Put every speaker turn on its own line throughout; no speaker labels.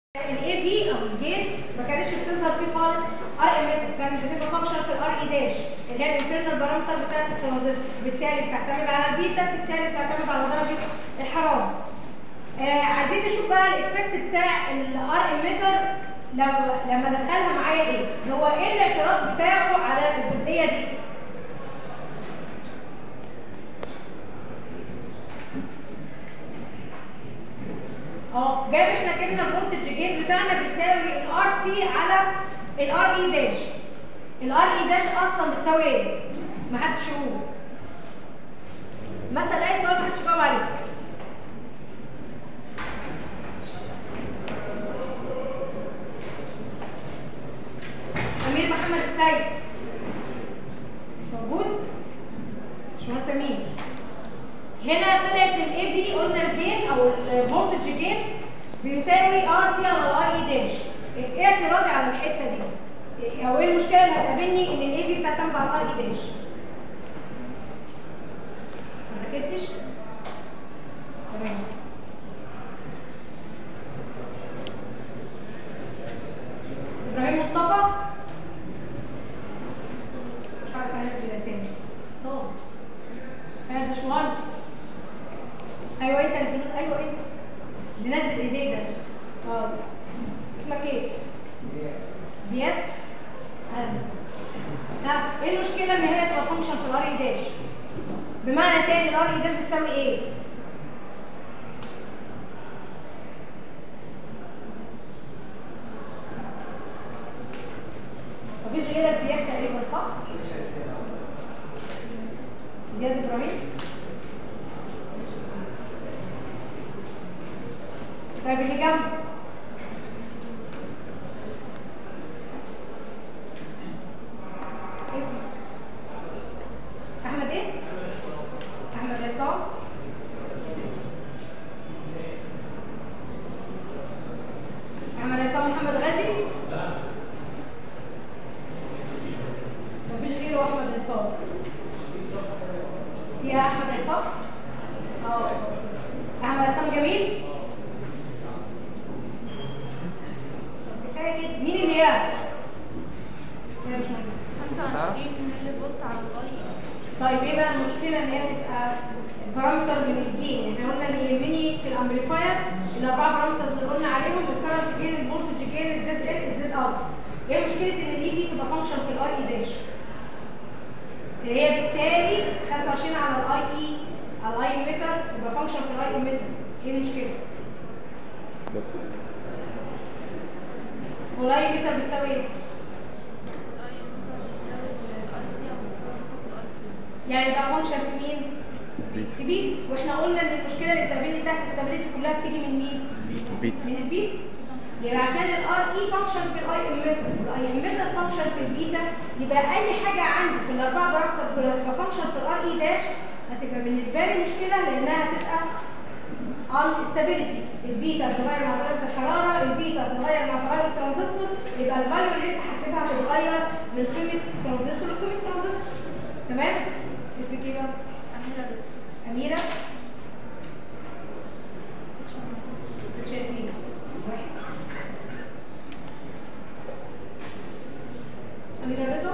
الاي في او الجيت ما كانتش بتظهر فيه خالص ار ايميتر كانت بتبقى فانكشن في الار اي داش اللي هي الانترنال بارامتر بتاعت الترانزستور بالتالي بتعتمد على البيتا بالتالي بتعتمد على درجه الحراره آه عايزين نشوف بقى الايفكت بتاع الار ايميتر لما لما دخلها معايا ايه هو ايه الاعتراض بتاعه على الجزئيه دي اه جاب احنا جبنا الفولتج جين بتاعنا بيساوي الار سي على الار اي داش الار اي داش اصلا بتساوي ايه محدش يقول مثلا اي سؤال محدش يجاوب عليه امير محمد السيد موجود باشمهندس امين هنا طلعت الاي في قلنا الجين او الفولتج جين بيساوي ار سي على الار اي داش ايه اعتراضي على الحته دي او ايه المشكله اللي هتقابلني ان الاي في بتعتمد على الار اي داش ما ذاكرتش تمام ابراهيم مصطفى مش عارفه انا الاسامي طب انا باشمهندس ايوه انت اللي في ايوه انت اللي نزل ايديه ده اه اسمك ايه زياد اهلا طب ايه المشكله ان هي تبقى فانكشن في الار اي داش بمعنى تاني الار اي داش بتساوي ايه مفيش غيرك زياد تقريبا صح زياد ابراهيم طيب اللي جنبه اسمك احمد ايه احمد عصام احمد عصام محمد غازي مفيش غيره احمد عصام فيها احمد عصام اه احمد عصام جميل كفايه كده مين اللي هي يا باشمهندس
25 مللي فولت على الغاية
طيب ايه بقى المشكله ان هي تبقى بارامتر من الجين احنا قلنا اللي يهمني في الامبليفاير الاربعه بارامترز اللي قلنا عليهم الكرنت جين الفولتج جين الزد ال الزد اوت ايه مشكله ان الاي في تبقى فانكشن في الار اي داش اللي هي بالتالي 25 على الاي اي على الاي ميتر يبقى فانكشن في الاي ميتر ايه المشكله هو الاي ميتر بيساوي ايه يعني بقى فانكشن في مين
بيت
في بيت واحنا قلنا ان المشكله اللي بتقابلني بتاعت الاستابيليتي كلها بتيجي من مين
بيت
من البيت يبقى عشان الار اي فانكشن في الاي اميتر والاي اميتر فانكشن في البيتا يبقى اي حاجه عندي في الاربعه بارامتر دول هتبقى فانكشن في الار اي داش هتبقى بالنسبه لي مشكله لانها هتبقى on stability البيتا هتتغير مع درجه الحراره البيتا هتتغير مع تغير الترانزستور يبقى الفاليو اللي انت حاسبها هتتغير من قيمه ترانزستور لقيمه ترانزستور تمام اسمك ايه بقى اميره سكشن اثنين واحد اميره رضا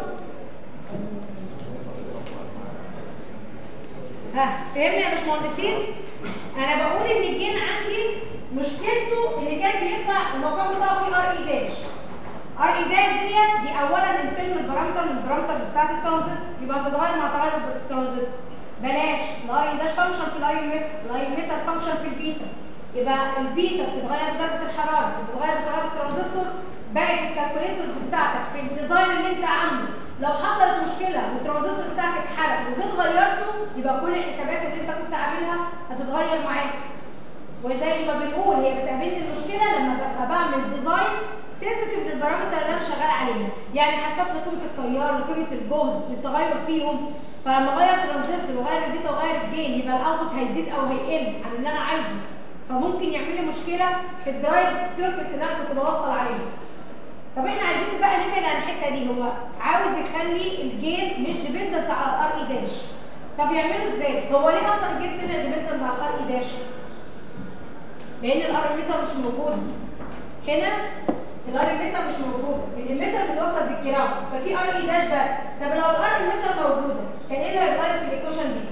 ها فهمنا يا باشمهندسين انا بقول ان الجين عندي مشكلته ان كان بيطلع المقام بتاعه فيه ار اي داش ار اي داش ديت دي اولا انترنال بارامتر من البارامتر بتاعت الترانزستور يبقى هتتغير مع تغير الترانزستور بلاش الار اي داش فانكشن في الاي ميتر الاي ميتر فانكشن في البيتا يبقى البيتا بتتغير بدرجه الحراره بتتغير بتغير الترانزستور بقت الكالكوليتورز بتاعتك في الديزاين اللي انت عامله لو حصلت مشكله والترانزستور بتاعك اتحرق وجيت غيرته يبقى كل الحسابات اللي انت كنت عاملها هتتغير معاك وزي ما بنقول هي بتقابلني المشكله لما ببقى بعمل ديزاين سنسيتيف للبارامتر اللي انا شغال عليها يعني حساس لقيمه التيار لقيمه الجهد للتغير فيهم فلما اغير ترانزستور واغير البيتا واغير الجين يبقى الاوتبوت هيزيد او هيقل عن اللي انا عايزه فممكن يعمل لي مشكله في الدرايف سيركتس اللي انا كنت بوصل عليها طب احنا عايزين بقى نبعد عن الحته دي هو عاوز يخلي الجين مش ديبندنت على الار اي داش طب يعمله ازاي هو ليه اصلا الجين طلع ديبندنت على الار اي داش لان الار ميتر مش موجود هنا الار اميتر مش موجوده الاميتر متوصل بالجراوند ففي ار اي داش بس طب لو الار اميتر موجوده كان ايه اللي هيتغير في الايكويشن دي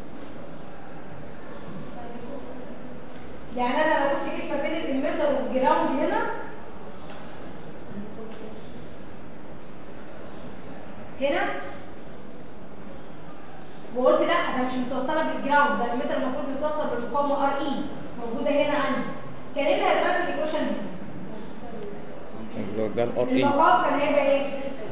يعني انا لو كنت جيت ما بين الاميتر والجراوند هنا هنا وقلت لا ده مش متوصله بالجراوند ده الاميتر المفروض متوصل بالمقاومه ار اي موجوده هنا عندي كان ايه اللي هيتغير في الايكويشن دي؟
زود ده الار اي
المقام كان هيبقى ايه؟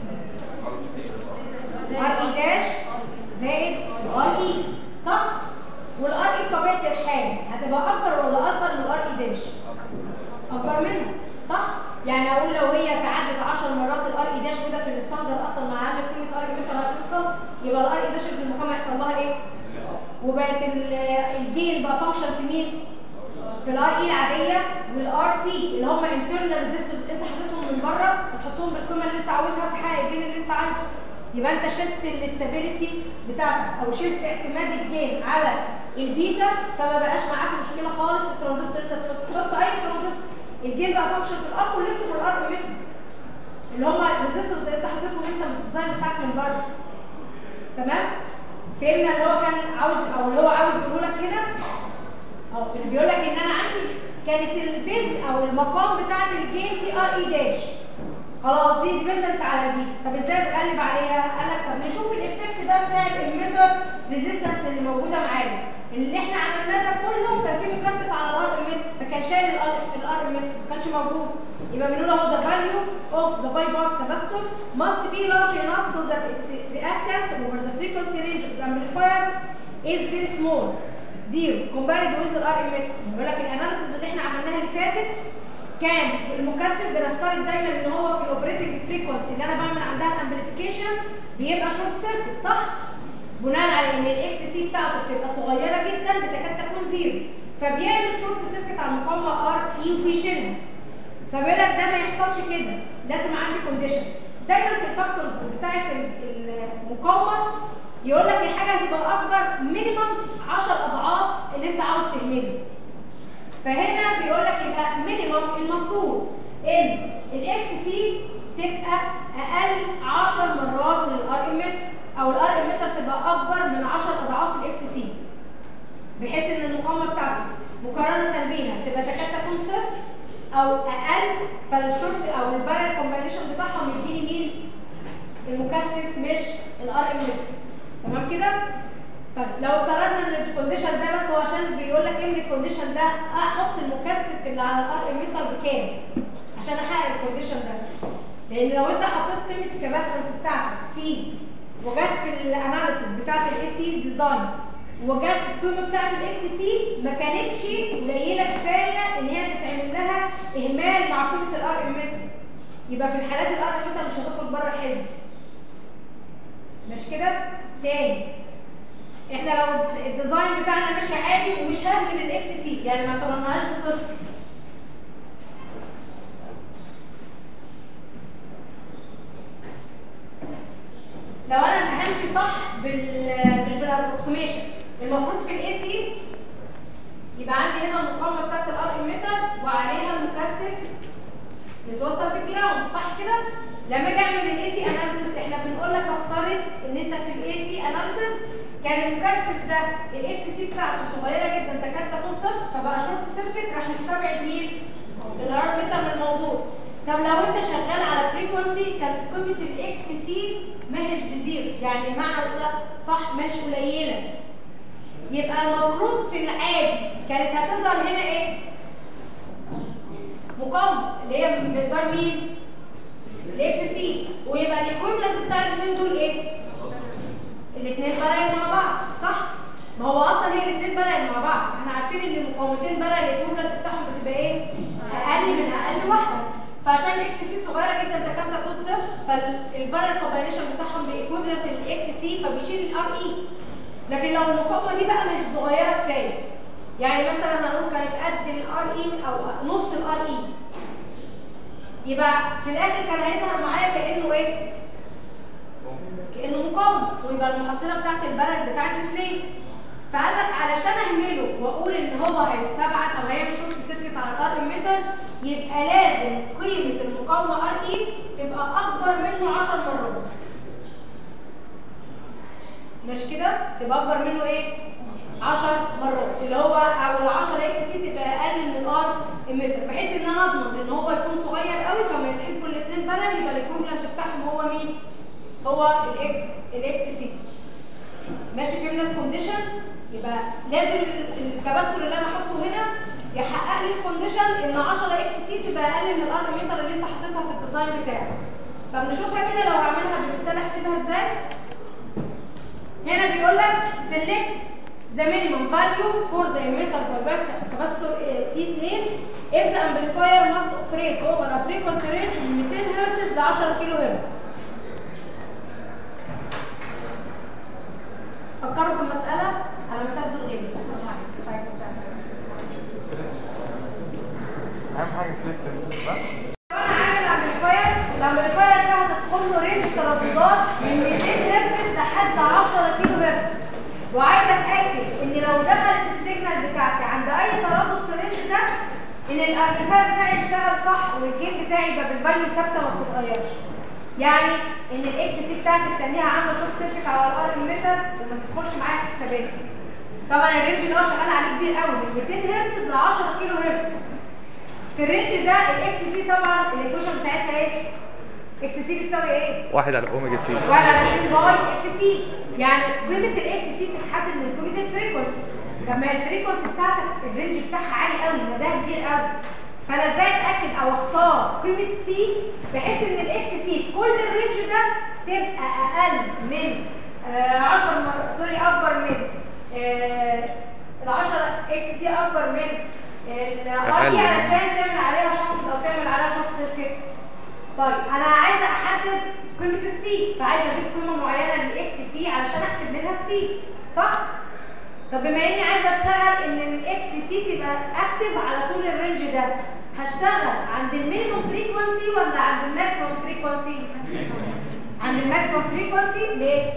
ار اي داش زائد ار اي صح؟ والار اي بطبيعه الحال هتبقى اكبر ولا اصغر من الار اي داش؟ اكبر منها صح؟ يعني اقول لو هي تعدت 10 مرات الار اي داش وده في الستاندر اصلا مع اقل قيمه ار اي متر هتوصل يبقى الار اي داش في المقام هيحصل لها ايه؟ وبقت ال- الجين بقى فانكشن في مين؟ في الار اي العاديه والار سي اللي هم انترنال ريزيستورز انت حاططهم من بره هتحطهم بالقيمه اللي انت عاوزها تحقق الجين اللي انت عايزه يبقى انت شلت الاستابيليتي بتاعتك او شلت اعتماد الجين على البيتا فما بقاش معاك مشكله خالص في الترانزستور انت تحط اي ترانزستور الجين بقى فانكشن في الار كولكتور والار ايميتر اللي هم الريزيستورز اللي انت حاططهم انت من الديزاين بتاعك من بره تمام فهمنا اللي هو كان عاوز او اللي هو عاوز يقوله لك هنا اه اللي بيقول لك ان انا عندي كانت البيز او المقام بتاعت الجين في ار اي داش خلاص دي ديبندنت على البيتا طب ازاي اتغلب عليها قال لك طب نشوف الايفكت ده بتاع الاميتر ريزيستنس اللي موجوده معايا اللي احنا عملناه ده كله كان فيه مكثف على الار اميتر فكان شايل الار اميتر ما كانش موجود يبقى بنقول اهو the value of the bypass capacitor must be large enough so that its reactance over the frequency range of the amplifier is very small zero compared with the R emitter يقول لك الاناليسيز اللي احنا عملناها اللي فاتت كان المكثف بنفترض دايما ان هو في الاوبريتنج فريكونسي اللي انا بعمل عندها الامبليفيكيشن بيبقى شورت سيركت صح؟ بناء على ان الاكس سي بتاعته بتبقى صغيره جدا بتكاد تكون زيرو فبيعمل شورت سيركت على المقاومه ار اي وبيشيلها فبيقول لك ده ما يحصلش كده لازم عندي كونديشن دايما في الفاكتورز بتاعت المقاومه يقول لك الحاجه هتبقى اكبر مينيمم 10 اضعاف اللي انت عاوز تهمله فهنا بيقول لك يبقى مينيمم المفروض ان الاكس سي تبقى اقل 10 مرات من الار امتر او الار امتر تبقى اكبر من 10 اضعاف الاكس سي بحيث ان المقاومه بتاعته مقارنه بيها تبقى تكاد تكون صفر او اقل فالشورت او البارل كومبينيشن بتاعهم يديني مين المكثف مش الار امتر تمام كده طيب لو افترضنا ان الكونديشن ده بس هو عشان بيقول لك ايه من الكونديشن ده احط المكثف اللي على الار اميتر بكام عشان احقق الكونديشن ده لان لو انت حطيت قيمه الكباسيتنس بتاعتك سي وجت في الاناليسيس بتاعت الاي سي ديزاين وجت القيمه بتاعت الاكس سي ما كانتش قليله كفايه ان هي تتعمل لها اهمال مع قيمه الار اميتر يبقى في الحالات الار اميتر مش هتخرج بره الحزب مش كده تاني احنا لو الديزاين بتاعنا ماشي عادي ومش ههمل الاكس سي يعني ما اعتبرناهاش بصفر لو انا همشي صح بال مش بالابروكسيميشن المفروض في الاي سي يبقى عندي هنا المقاومه بتاعت الار اميتر وعليها المكثف متوصل بالجراوند صح كده لما اجي اعمل الاي سي اناليسيس احنا بنقول لك افترض ان انت في الاي سي اناليسيس كان المكثف ده الاكس سي بتاعته صغيره جدا تكاد تكون صفر فبقى شورت سيركت راح نستبعد مين؟ الار ميتر من الموضوع طب لو انت شغال على فريكونسي كانت قيمه الاكس سي ماهيش بزيرو يعني المعنى لا صح ماهيش قليله يبقى المفروض في العادي كانت هتظهر هنا ايه؟ مقاومه اللي هي مقدار مين؟ الاكس سي ويبقى الايكويفالنت بتاع الاثنين دول ايه؟ الاثنين بارل مع بعض صح؟ ما هو اصلا هي الاثنين بارل مع بعض احنا عارفين ان المقاومتين بارل الايكويفالنت بتاعهم بتبقى ايه؟ اقل من اقل واحده فعشان الاكس سي صغيره جدا تكاد تكون صفر فالبارل كومبينيشن بتاعهم بايكويفالنت الاكس سي فبيشيل الار اي لكن لو المقاومه دي بقى مش صغيره كفايه يعني مثلا هنقول كانت قد الار اي او نص الار اي يبقى في الاخر كان هيظهر معايا كانه ايه؟ كانه مقاومه ويبقى المحصله بتاعت البلد بتاعت الاثنين فقال لك علشان اهمله واقول ان هو هيستبعد او هيعمل شورت سيركت على الار اميتر يبقى لازم قيمه المقاومه ار اي تبقى اكبر منه 10 مرات مش كده تبقى اكبر منه ايه 10 مرات اللي هو او ال 10 اكس سي تبقى اقل من الار اميتر بحيث ان انا اضمن ان هو يكون صغير قوي فما يتحسبوا الاثنين بارل يبقى الايكوفلنت بتاعهم هو مين هو الاكس الاكس سي ماشي فهمنا الكونديشن يبقى لازم ال- الكباستور اللي انا احطه هنا يحقق لي الكونديشن ان 10 اكس سي تبقى اقل من الار اميتر اللي انت حاططها في الديزاين بتاعك طب نشوفها كده لو هعملها بمثال احسبها ازاي هنا بيقول لك select the minimum value for the emitter by capacitor uh, C2 if the amplifier must operate over a frequency range من 200 هرتز ل 10 كيلو هرتز. فكروا في المسألة على ما تاخدوا الغيب.
اهم حاجه فليكت بس
لو انا عامل امبليفاير الامبليفاير ده هتدخل له رينج ترددات من 200 هرتز لحد 10 كيلو هرتز وعايزه اتاكد ان لو دخلت السيجنال بتاعتي عند اي تردد في الرينج ده ان الامبليفاير بتاعي يشتغل صح والجيت بتاعي يبقى بالفاليو ثابته ما بتتغيرش يعني ان الاكس سي بتاعتي التانية عامله شورت سيركت على الار اميتر وما تدخلش معايا في حساباتي طبعا الرينج اللي هو شغال عليه كبير قوي من 200 هرتز ل 10 كيلو هرتز في الرينج ده الاكس سي طبعا الايكويشن بتاعتها ايه؟ اكس سي بتساوي ايه؟
واحد على اوميجا سي
واحد على 2 باي اف سي يعني قيمه الاكس سي بتتحدد من قيمه الفريكونسي طب ما هي الفريكونسي بتاعتك الرينج بتاعها عالي قوي ما ده كبير قوي فانا ازاي اتاكد او اختار قيمه سي بحيث ان الاكس سي في كل الرينج ده تبقى اقل من آه 10 مرات سوري اكبر من آه ال 10 اكس سي اكبر من الار
أقل.
علشان تعمل عليها شفط او تعمل عليها شفط سيركت طيب انا عايزه احدد قيمه السي فعايزه اجيب قيمه معينه للاكس سي علشان احسب منها السي صح طب بما اني عايزه اشتغل ان الاكس سي تبقى اكتف على طول الرينج ده هشتغل عند المينيموم فريكوانسي ولا عند الماكسيموم فريكوانسي عند الماكسيموم فريكوانسي ليه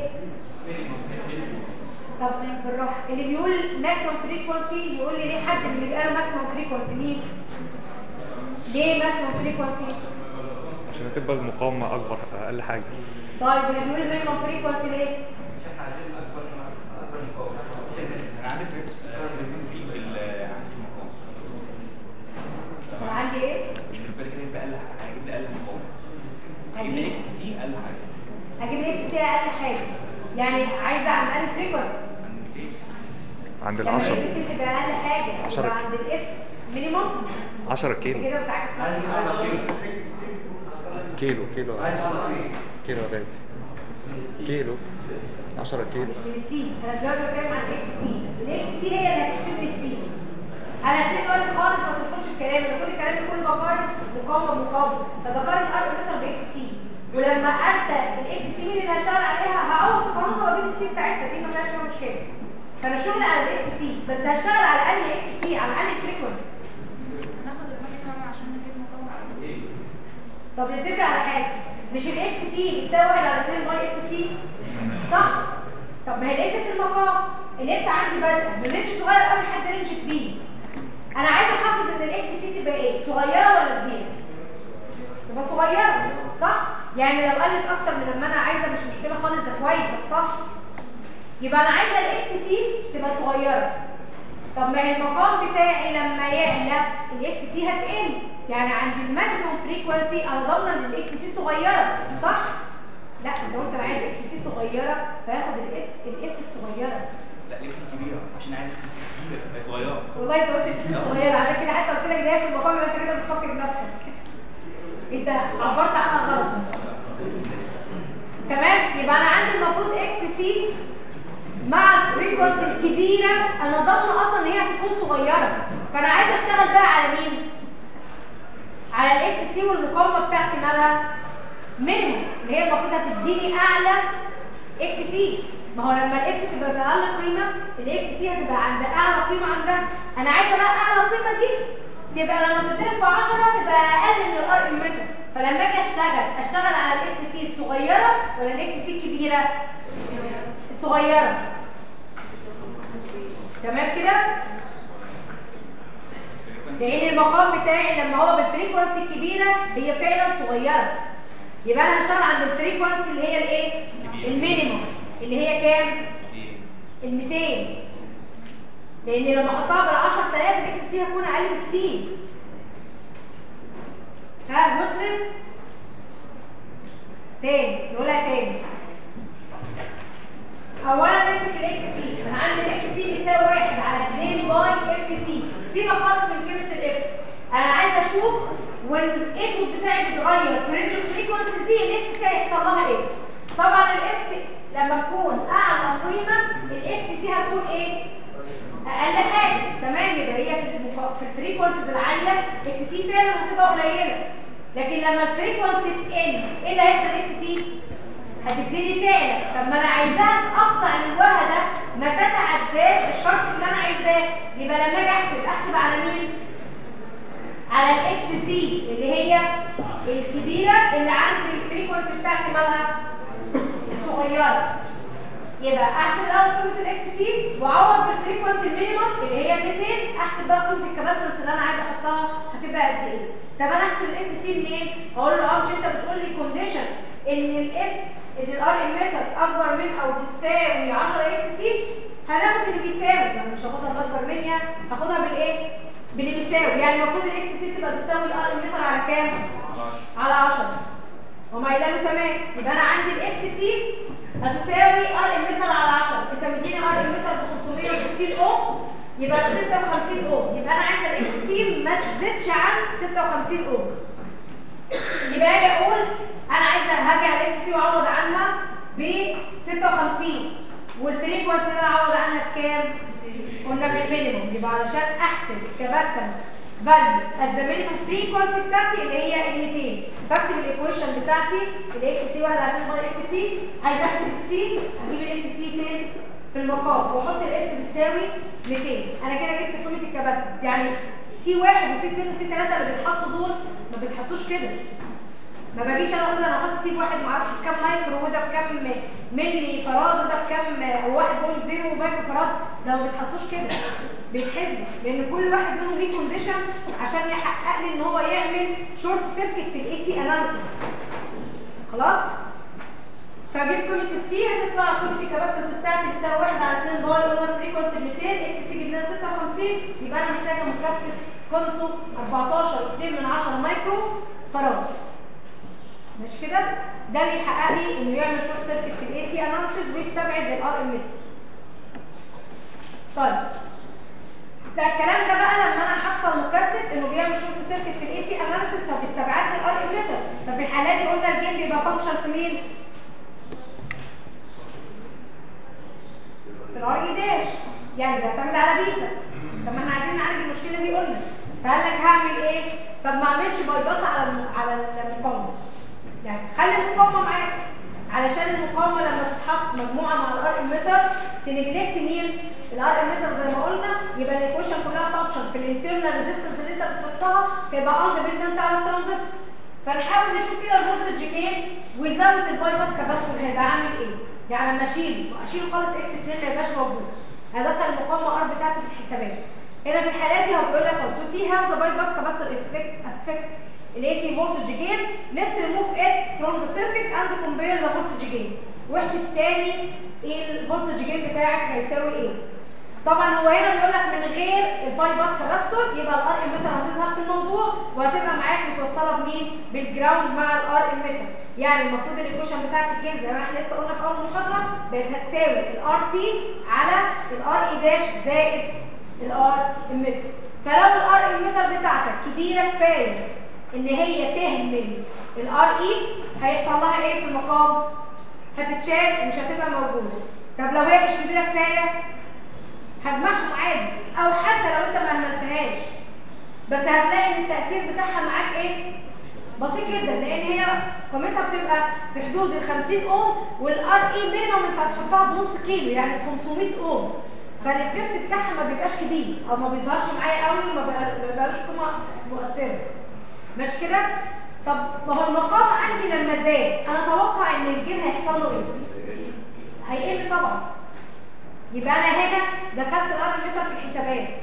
طب بالراحه اللي بيقول ماكسيموم فريكوانسي يقول لي ليه حد من اللي قالوا ماكسيموم فريكوانسي مين ليه ماكسيموم فريكوانسي
عشان تبقى المقاومه اكبر اقل حاجه
طيب اللي بيقول المينيموم فريكوانسي ليه
مش احنا عايزين اكبر اكبر مقاومه انا عندي فريكونسي في ال- عندي في المقاومه
انا عندي ايه
بالنسبه لي كده يبقى اقل حاجه هجيب لي اقل مقاومه هجيب لي اكس سي اقل حاجه
اجيب الاكس سي اقل حاجه يعني عايزه عند اقل فريكوانسي
عند 200
عند
لما
العشرة
الاكس سي تبقى اقل حاجه
عشرة.
يبقى عند الاف مينيموم
10 كيلو
كده بتعكس نفسك
كيلو كيلو كيلو يا غازي كيلو 10 كيلو
مش من السي انا دلوقتي بتكلم عن الاكس سي الاكس سي هي اللي هتحسب لي السي انا هسيب دلوقتي خالص ما تدخلش في كلامي انا كل كلامي كله بقارن مقاومه بمقاومه فبقارن ار متر باكس سي ولما ارسل الاكس سي مين اللي هشتغل عليها هعوض في قانونها واجيب السي بتاعتها دي ما فيهاش فيها مشكله فانا شغل على الاكس سي بس هشتغل على انهي اكس سي على انهي فريكونسي
هناخد الماكسيمم عشان نجيب مقاومة
طب نتفق على حاجه مش الاكس سي بيساوي 1 على 2 باي اف سي صح طب ما هي الاف في المقام الاف عندي بادئه من رينج صغير قوي لحد رينج كبير انا عايزه احافظ ان الاكس سي تبقى ايه صغيره ولا كبيره تبقى صغيره صح يعني لو قلت اكتر من لما انا عايزه مش مشكله خالص ده كويس ده صح يبقى انا عايزه الاكس سي تبقى صغيره طب ما هي المقام بتاعي لما يعلى الاكس سي هتقل يعني عند الماكسيموم فريكوانسي انا ضامنه ان الاكس سي صغيره صح لا انت قلت انا عايز اكس سي صغيره فاخد الاف الاف الصغيره
لا ليه كبيره عشان عايز اكس سي كبيره هي صغيره
والله انت قلت الاف صغيره عشان كده حتى قلت لك ده في المقام يبقى انت كده بتفكر نفسك انت عبرت عنها غلط بس تمام يبقى انا عندي المفروض اكس سي مع الفريكونسي الكبيره انا ضامنه اصلا ان هي هتكون صغيره فانا عايزه اشتغل بقى على مين على الاكس سي والمقاومه بتاعتي مالها مينيموم اللي هي المفروض هتديني اعلى اكس سي ما هو لما الاف تبقى باقل قيمه الاكس سي هتبقى عند اعلى قيمه عندها انا عايزه بقى اعلى قيمه دي تبقى لما تتضرب في 10 تبقى اقل من الار امتر فلما اجي اشتغل اشتغل على الاكس سي الصغيره ولا الاكس سي الكبيره الصغيره تمام كده لان المقام بتاعي لما هو بالفريكونسي الكبيره هي فعلا صغيره يبقى انا هشتغل عند الفريكونسي اللي هي الايه المينيموم اللي هي كام ال 200 لان لما احطها بال 10000 الاكس سي هتكون اقل بكتير ها وصلت تاني نقولها تاني اولا نمسك الاكس سي انا عندي الاكس سي بيساوي 1 على 2 باي اف سي سيبك خالص من كلمه الاف انا عايزه اشوف والانبوت بتاعي بيتغير في رينج الفريكونسي دي الاكس سي هيحصل لها ايه طبعا الاف لما تكون اعلى قيمه الاكس سي هتكون ايه اقل حاجه تمام يبقى هي في المقا... في الفريكونسيز العاليه اكس سي فعلا هتبقى قليله لكن لما الفريكونسي تقل ايه اللي هيحصل اكس سي هتبتدي تعلى طب ما انا عايزاها في اقصى علوها ده ما تتعداش الشرط اللي انا عايزاه يبقى لما اجي احسب احسب على مين على الاكس سي اللي هي الكبيره اللي عند الفريكونسي بتاعتي مالها الصغيره يبقى احسب الاول قيمه الاكس سي واعوض بالفريكونسي المينيمم اللي هي 200 احسب بقى قيمه الكباسيتنس اللي انا عايزه احطها هتبقى قد ايه طب انا احسب الاكس سي منين هقول له اه مش انت بتقول لي كونديشن ان الاف ان الار اميتر اكبر من او بتساوي 10 اكس سي هناخد اللي بيساوي يعني مش هاخدها الاكبر منها هاخدها بالايه باللي بيساوي يعني المفروض الاكس سي تبقى بتساوي الار اميتر على كام على 10 وما يلاقوا تمام يبقى انا عندي الاكس سي هتساوي ار اميتر على 10 انت مديني ار اميتر ب 560 اوم يبقى 56 اوم يبقى انا عايزه الاكس سي ما تزيدش عن 56 اوم يبقى اجي اقول انا عايزه هاجي على الاكس سي واعوض عنها ب 56 والفريكونسي بقى اعوض عنها بكام؟ قلنا بالمينيموم يبقى علشان احسب الكباسيتنس فاليو ات ذا مينيموم فريكونسي بتاعتي اللي هي ال 200 فاكتب الايكويشن بتاعتي الاكس سي 1 على 2 باي اف سي عايز احسب السي اجيب الاكس سي فين؟ في المقام واحط الاف بتساوي 200 انا كده جبت قيمه الكباسيتنس يعني سي 1 وسي 2 وسي 3 اللي بيتحطوا دول ما بيتحطوش كده ما باجيش انا اقول انا هحط سيب واحد ما اعرفش بكام مايكرو وده بكام ملي فراد وده بكام او 1.0 مايكرو فراد ده ما بيتحطوش كده بيتحسبوا لان كل واحد منهم ليه كونديشن عشان يحقق لي ان هو يعمل شورت سيركت في الاي سي اناليسيس خلاص فاجيب قيمه السي هتطلع قيمه الكباسيتنس بتاعتي بتساوي 1 على 2 باي قلنا فريكونسي 200 اكس سي جبناه 56 يبقى انا محتاجه مكثف قيمته 14.2 من 10 مايكرو فراد مش كده ده اللي يحقق لي انه يعمل شورت سيركت في الاي سي اناليسيس ويستبعد الار اميتر طيب ده الكلام ده بقى لما انا حاطه المكثف انه بيعمل شورت سيركت في الاي سي اناليسيس فبيستبعد لي الار اميتر ففي الحالات دي قلنا الجيم بيبقى فانكشن في مين في الار اي داش يعني بيعتمد على بيتا طب ما احنا عايزين نعالج المشكله دي قلنا فقال لك هعمل ايه طب ما اعملش باي باس على الم- على المقاومه يعني خلي المقاومه معاك علشان المقاومه لما تتحط مجموعه مع الار اميتر تنجلكت مين الار اميتر زي ما قلنا يبقى الايكويشن كلها فانكشن في الانترنال ريزيستنس اللي انت بتحطها فيبقى اندبندنت على الترانزستور فنحاول نشوف كده الفولتج جين ويزود الباي باس كاباستور هيبقى عامل ايه يعني لما اشيل اشيل خالص اكس 2 ما يبقاش موجود هدخل المقاومه ار بتاعتي في الحسابات هنا في الحالات دي هو بيقول لك تو سي هاو ذا باي باس كاباستور افكت افكت الاي سي فولتج جين ليتس ريموف ات فروم ذا سيركت اند كومبير ذا فولتج جين واحسب تاني ايه الفولتج جين بتاعك هيساوي ايه طبعا هو هنا بيقول لك من غير الباي باس كاباستور يبقى الار اميتر هتظهر في الموضوع وهتبقى معاك متوصله بمين بالجراوند مع الار اميتر يعني المفروض الايكويشن بتاعت الجين زي ما احنا لسه قلنا في اول محاضره بقت هتساوي الار سي على الار اي داش زائد الار اميتر فلو الار اميتر بتاعتك كبيره كفايه ان هي تهمل الار اي هيحصل لها ايه في المقام هتتشال ومش هتبقى موجوده طب لو هي مش كبيره كفايه هجمعهم عادي او حتى لو انت ما اهملتهاش بس هتلاقي ان التاثير بتاعها معاك ايه بسيط جدا لان هي قيمتها بتبقى في حدود ال 50 اوم والار اي مينيمم انت هتحطها بنص كيلو يعني ب 500 اوم فالايفكت بتاعها ما بيبقاش كبير او ما بيظهرش معايا قوي ما بيبقى- ما بيبقاش قيمه مؤثره مش كده طب ما هو المقام عندي لما زاد انا اتوقع ان الجين هيحصل له ايه هيقل طبعا يبقى انا هنا دخلت الار متر في الحسابات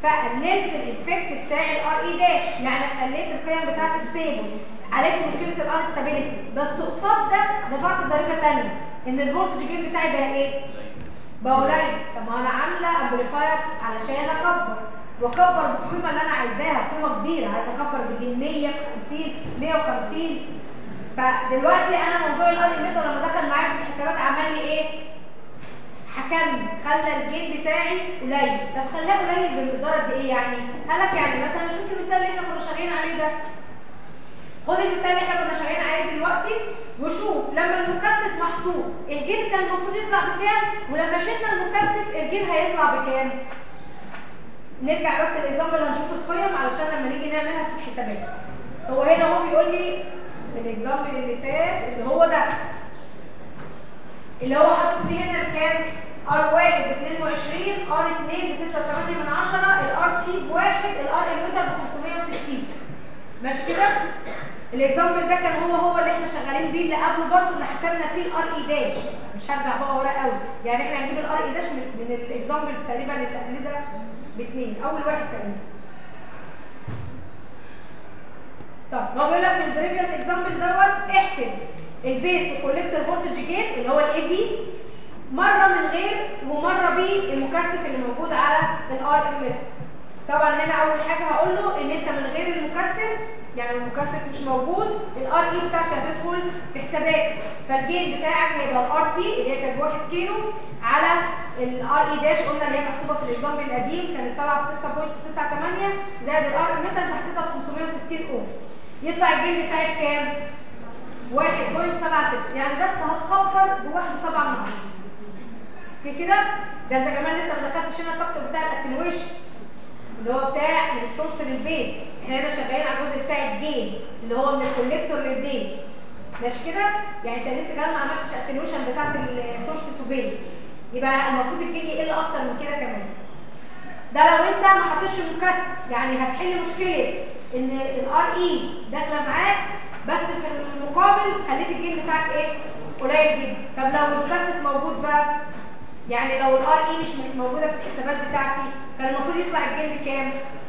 فقللت الايفكت بتاع الار اي داش يعني قللت القيم بتاعت ستيبل عالجت مشكله الار ستابيليتي بس قصاد ده دفعت ضريبه ثانيه ان الفولتج جين بتاعي بقى ايه؟ بقى قليل طب ما انا عامله امبليفاير علشان اكبر واكبر بالقيمه اللي انا عايزاها قيمه كبيره عايزه اكبر بجين 150 150 فدلوقتي انا موضوع الار ايميتر لما دخل معايا في الحسابات عمل لي ايه؟ حكمني خلى الجين بتاعي قليل طب خلاه قليل بمقدار قد ايه يعني؟ قال لك يعني مثلا شوف المثال اللي احنا كنا شغالين عليه ده خد المثال اللي احنا كنا شغالين عليه دلوقتي وشوف لما المكثف محطوط الجين كان المفروض يطلع بكام ولما شلنا المكثف الجين هيطلع بكام نرجع بس الاكزامبل هنشوف القيم علشان لما نيجي نعملها في الحسابات هو هنا هو بيقول لي في الاكزامبل اللي فات اللي هو ده اللي هو حاطط لي هنا بكام R1 ب 22 R2 ب 6.8 من 10 الار سي بواحد الار اميتر ب 560 ماشي كده الاكزامبل ده كان هو هو اللي احنا شغالين بيه اللي قبله برضه اللي حسبنا فيه الار اي داش مش هرجع بقى ورا قوي يعني احنا هنجيب الار اي داش من, من الاكزامبل تقريبا اللي قبل ده باثنين اول واحد تقريبا طب هو بيقول لك في البريفيوس اكزامبل دوت احسب البيس كوليكتور فولتج جين اللي هو الاي في مره من غير ومره بالمكثف اللي موجود على الار ام طبعا هنا اول حاجه هقول له ان انت من غير المكثف يعني المكثف مش موجود الار اي بتاعتي هتدخل في حساباتي فالجين بتاعك هيبقى الار سي اللي هي كانت 1 كيلو على الار اي داش قلنا اللي هي محسوبه في الاكزامبل القديم كانت طالعه ب 6.98 زائد الار ام انت حطيتها ب 560 اوم يطلع الجين بتاعي بكام؟ 1.76 يعني بس هتكبر ب 1.7 من 10 في كده ده انت كمان لسه ما دخلتش هنا الفاكتور بتاع الاتنويشن اللي هو بتاع من السورس للبيت احنا هنا شغالين على الجزء بتاع الجين اللي هو من الكوليكتور للبيت ماشي كده يعني انت لسه كمان ما عملتش اتنويشن بتاعت السورس تو بيت يبقى المفروض الجين يقل اكتر من كده كمان ده لو انت ما حطيتش المكثف يعني هتحل مشكله ان الار اي داخله معاك بس في المقابل خليت الجين بتاعك ايه قليل جدا طب لو المكثف موجود بقى يعني لو الار اي مش موجوده في الحسابات بتاعتي كان المفروض يطلع الجين بكام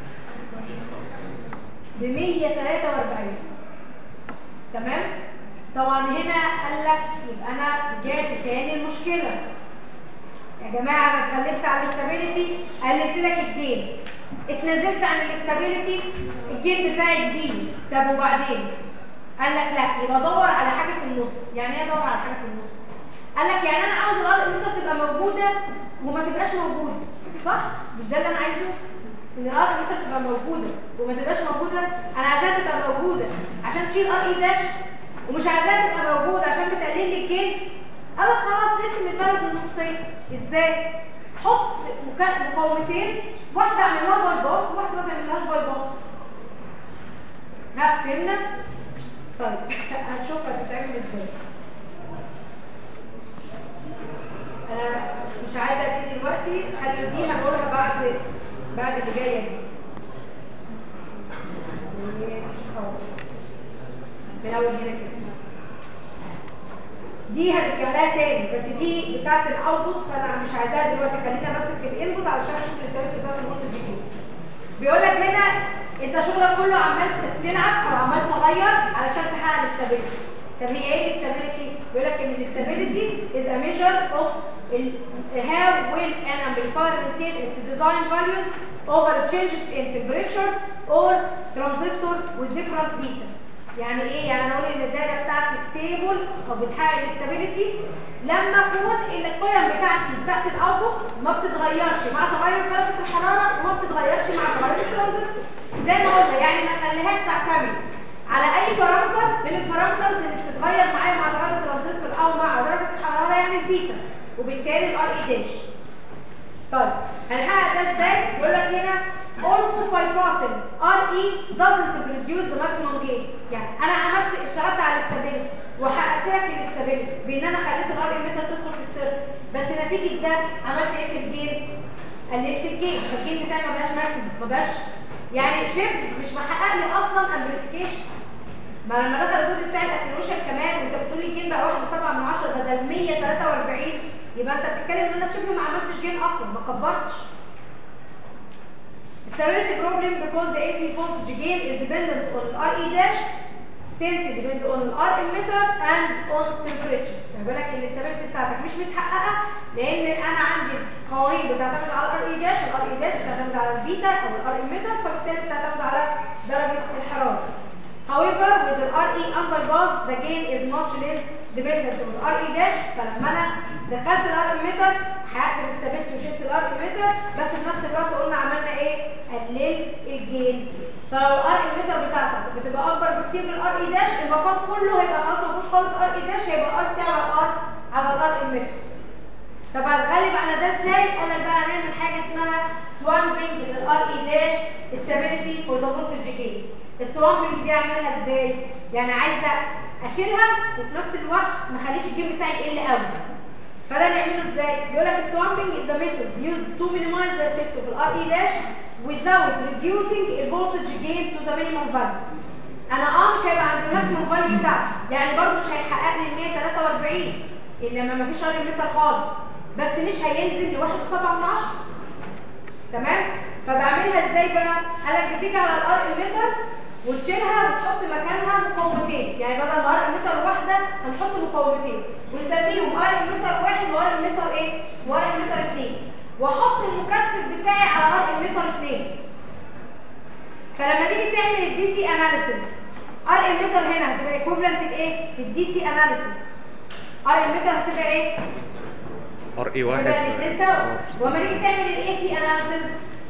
ب 143 تمام طبعا هنا قال لك يبقى انا رجعت تاني المشكله يا جماعه انا اتكلمت عن الاستابيليتي قللت لك الجين اتنازلت عن الاستابيليتي الجين بتاعي كبير طب وبعدين قال لك لا يبقى دور على حاجه في النص يعني ايه ادور على حاجه في النص قال لك يعني انا عاوز الار اميتر تبقى موجوده وما تبقاش موجوده صح مش ده اللي انا عايزه ان الار اميتر تبقى موجوده وما تبقاش موجوده انا عايزاها تبقى موجوده عشان تشيل ار اي داش ومش عايزاها تبقى موجوده عشان بتقلل لي الجين قال لك خلاص نقسم البلد من نصين ازاي حط مكا- مقاومتين واحده اعمل لها باي باس وواحده ما تعملهاش باي باس ها فهمنا طيب هنشوفها تتعمل ازاي انا مش عايزه دي دلوقتي خلي دي هقولها بعد بعد اللي جايه دي أهو. من اول هنا كده دي هنرجع لها تاني بس دي بتاعت الاوتبوت فانا مش عايزاها دلوقتي خلينا بس في الانبوت علشان اشوف الرسالات بتاعت النقطه دي ايه بيقول لك هنا انت شغلك كله عمال تلعب او عمال تغير علشان تحقق الاستابيليتي طب هي ايه الاستابيليتي بيقول لك ان الاستابيليتي is a measure of ال- how will an amplifier maintain its design values over changes in temperature or transistor with different beta يعني ايه يعني انا اقول ان الدايره بتاعتي ستيبل او بتحقق الاستابيليتي لما اكون القيم بتاعتي بتاعت الاوتبوت ما بتتغيرش مع تغير درجه الحراره وما بتتغيرش مع تغير الترانزستور زي ما قلنا يعني ما خليهاش تعتمد على اي بارامتر من البارامترز اللي بتتغير معايا مع تغير الترانزستور او مع درجه الحراره يعني البيتا وبالتالي الار اي داش طيب هنحقق ده ازاي؟ يقول لك هنا also bypassing RE doesn't produce the maximum gain يعني انا عملت اشتغلت على الاستابيليتي وحققت لك الاستابيليتي بان انا خليت الار اميتر تدخل في السيركت بس نتيجه ده عملت ايه في الجين؟ قللت الجين فالجين بتاعي ما بقاش ماكسيمم ما بقاش يعني شبه مش محقق لي اصلا امبليفيكيشن ما لما دخل الجزء بتاع الاتنويشن كمان وانت بتقول لي الجين بقى 1.7 من 10 بدل 143 يبقى انت بتتكلم ان انا شبه ما عملتش جين اصلا ما كبرتش stability problem because the AC voltage gain is dependent on RE dash since it depend on R emitter and on temperature خلي بالك الاستابيليتي بتاعتك مش متحققه لان انا عندي قوانين بتعتمد على الار اي داش الار اي داش بتعتمد على البيتا او الار emitter فبالتالي بتعتمد على درجه الحراره However, with the RE unbypass, the gain is much less dependent on RE dash فلما انا دخلت الار emitter حققت الاستابيليتي وشلت الار emitter بس في نفس الوقت قلنا عملنا ايه؟ قللت الجين فلو الار emitter بتاعتك بتبقى اكبر بكتير من الار اي داش المقام كله هيبقى خلاص ما فيهوش خالص ار اي داش هيبقى ار سي على الار على الار emitter طب هنغلب على ده ازاي؟ قال لك بقى هنعمل حاجه اسمها سوامبنج للار اي داش استابيليتي فور ذا فولتج جين السوامبنج دي اعملها ازاي؟ يعني عايزه اشيلها وفي نفس الوقت ما اخليش الجيم بتاعي يقل قوي فده نعمله ازاي؟ بيقول لك السوامبنج is the method used to minimize the effect of الار اي داش without reducing the voltage gain to the minimum value انا اه مش هيبقى عند الماكسيموم فاليو بتاعتي يعني برضه مش هيحقق لي ال 143 انما ما فيش ار متر خالص بس مش هينزل ل 1.7 من 10 تمام فبعملها ازاي بقى قال لك بتيجي على الار متر وتشيلها وتحط مكانها مقاومتين يعني بدل ما ار متر واحده هنحط مقاومتين ونسميهم ار متر واحد وار متر ايه وار متر اثنين واحط المكثف بتاعي على ار متر اثنين فلما تيجي تعمل الدي سي اناليسيس ار متر هنا هتبقى ايكوفلنت لايه في الدي سي اناليسيس ار متر هتبقى ايه
ار اي واحد
يبقى الاثنين سوا وما نيجي تعمل الاي سي اناليسيس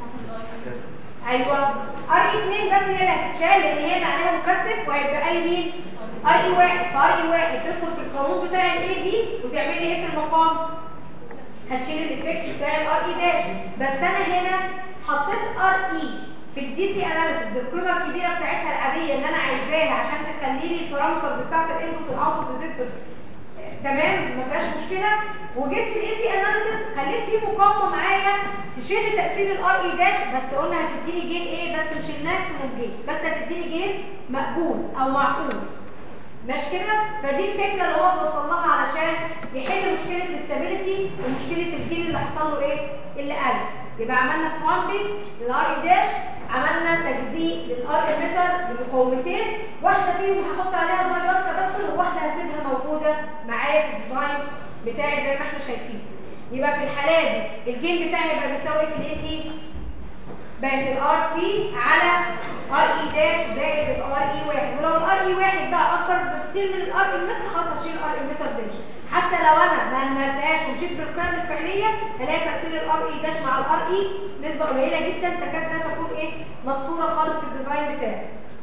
ايوه ار اي 2 بس هي اللي هتتشال لان هي اللي عليها مكثف وهيبقى لي مين ار اي 1 فار اي 1 تدخل في القانون بتاع الاي في وتعمل لي ايه في المقام هتشيل الايفكت بتاع الار اي داش بس انا هنا حطيت ار اي في الدي سي اناليسيس بالقيمه الكبيره بتاعتها العاديه اللي انا عايزاها عشان تخلي لي البارامترز بتاعت الانبوت والاوتبوت ريزيستور تمام ما فيهاش مشكله وجيت في الاي سي اناليسيس خليت فيه مقاومه معايا تشيل تاثير الار اي داش بس قلنا هتديني جين ايه بس مش الماكسيموم جين بس هتديني جين مقبول او معقول مش كده فدي الفكره اللي هو توصل لها علشان يحل مشكله الاستابيليتي ومشكله الجين اللي حصل له ايه اللي قل يبقى عملنا سوامبنج للار اي داش عملنا تجزيء للار ايميتر بمقاومتين واحده فيهم هحط عليها الباي باس كاباستور وواحده هسيبها موجوده معايا في الديزاين بتاعي زي ما احنا شايفين يبقى في الحاله دي الجين بتاعي هيبقى بيساوي في الاي سي بقت الار سي على ار اي داش زائد الار اي واحد ولو الار اي واحد بقى اكتر بكتير من الار ايميتر خلاص هشيل الار ايميتر داش حتى لو انا ما عملتهاش ومشيت بالقيم الفعليه هلاقي تاثير الار اي داش مع الار اي نسبه قليله جدا تكاد لا تكون ايه مذكوره خالص في الديزاين بتاعي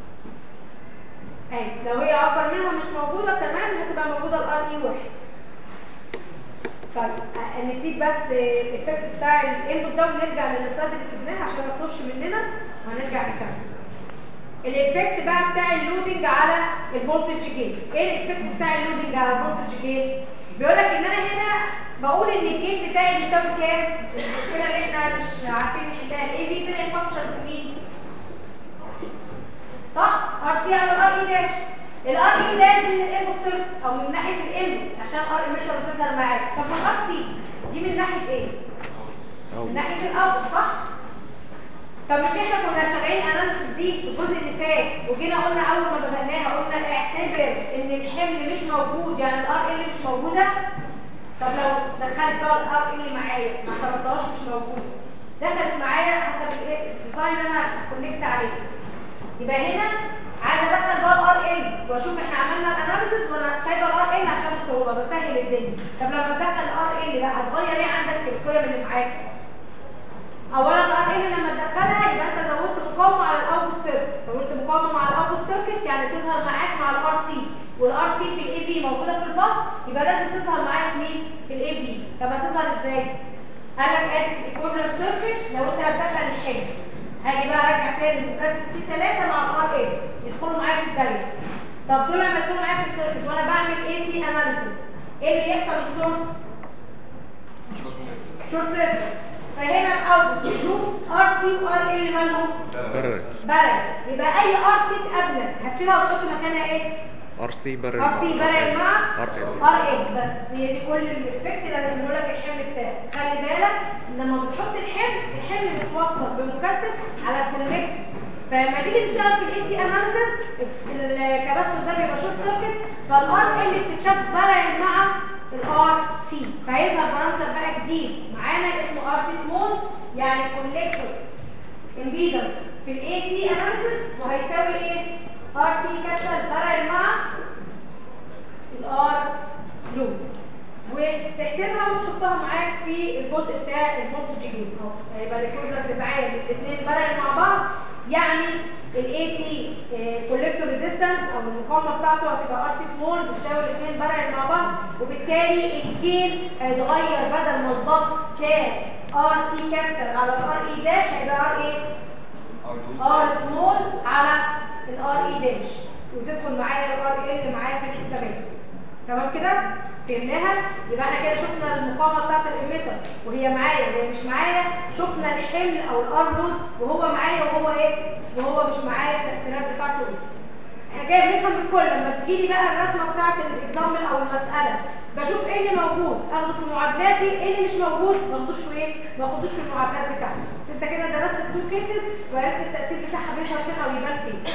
اهي لو هي اكبر منها مش موجوده تمام هتبقى موجوده الار اي واحد طيب آه، نسيب بس آه، الايفكت بتاع الانبوت ده ونرجع للسلايد اللي سيبناها عشان ما تطولش مننا وهنرجع نكمل الايفكت بقى بتاع اللودنج على الفولتج جين ايه الايفكت بتاع اللودنج على الفولتج جين بيقول لك ان انا هنا بقول ان الجين بتاعي بيساوي كام المشكله اللي احنا مش عارفين نحلها الاي في طلع فانكشن في مين صح ار سي على الار اي داش الار اي داش دي من الانبوت سيركت او من ناحيه الانبوت عشان ار ايميتر بتظهر معاك طب والار سي دي من ناحيه ايه من ناحيه الاوت صح طب مش احنا كنا شغالين اناليسيس دي في الجزء اللي فات وجينا قلنا اول ما بدأناها قلنا اعتبر ان الحمل مش موجود يعني الار ال مش موجوده طب لو دخلت بقى الار ال معايا ما اعتبرتهاش مش موجوده دخلت معايا حسب الايه الديزاين اللي انا كونكت عليه يبقى هنا عايزه ادخل بقى الار ال واشوف احنا عملنا الاناليسيس وانا سايبه الار ال عشان الصعوبه بسهل الدنيا طب لما تدخل الار ال بقى هتغير ايه عندك في القيم اللي معاك اولا الار ال لما تدخلها يبقى انت زودت مقاومه على الاوتبوت سيركت زودت مقاومه مع الاوتبوت سيركت يعني تظهر معاك مع الار سي والار سي في الاي في موجوده في الباص يبقى لازم تظهر معايا في مين في الاي في طب هتظهر ازاي قال لك ادي الايكويفالنت سيركت لو انت هتدخل الحمل هاجي بقى ارجع تاني مكثف سي 3 مع الار ال يدخلوا معايا في الدايره طب دول لما يدخلوا معايا في السيركت وانا بعمل اي سي اناليسيس ايه اللي يحصل للسورس شورت سيركت فهنا الاوتبوت يشوف ار سي وار ال مالهم
برر
بلد يبقى اي ار سي تقابلك هتشيلها وتحط مكانها ايه
ار سي برل
ار سي بارل مع
ار ال
ار ال بس هي دي كل الافكت اللي انا بقول لك الحمل بتاعك خلي بالك لما بتحط الحمل الحمل بيتوصل بمكثف على الكونكتور فلما تيجي تشتغل في الاي سي اناليسيس الكباستور ده بيبقى شورت سيركت فالار ال بتتشاف بارل مع الار سي فهيظهر بارامتر بقى جديد معانا اسمه ار سي سمول يعني كوليكتور امبيدنس في الاي سي اناليسيس وهيساوي ايه؟ ار سي كابيتال بارل مع الار لو وتحسبها وتحطها معاك في الجزء بتاع الفولتج جين اهو هيبقى الايكويفالنت معايا الاثنين بارل مع بعض يعني الاي سي كولكتور ريزيستنس او المقاومه بتاعته هتبقى ار سي سمول بتساوي الاثنين بارل مع بعض وبالتالي الجين هيتغير بدل ما البسط كان ار سي كابيتال على الار اي داش هيبقى ار ايه؟ ار سمول على الار اي داش وتدخل معايا الار ال معايا في الحسابات تمام كده فهمناها يبقى احنا كده شفنا المقاومه بتاعت الاميتر وهي معايا وهي مش معايا شفنا الحمل او الار لود وهو معايا وهو ايه وهو مش معايا التاثيرات بتاعته ايه احنا كده بنفهم الكل لما تجيلي بقى الرسمه بتاعت الاكزامبل او المساله بشوف ايه اللي موجود اخده في معادلاتي ايه اللي مش موجود ما اخدوش في ايه ما اخدوش في المعادلات بتاعتي بس انت كده درست التو كيسز وعرفت التاثير بتاعها بيظهر فين او يبان فين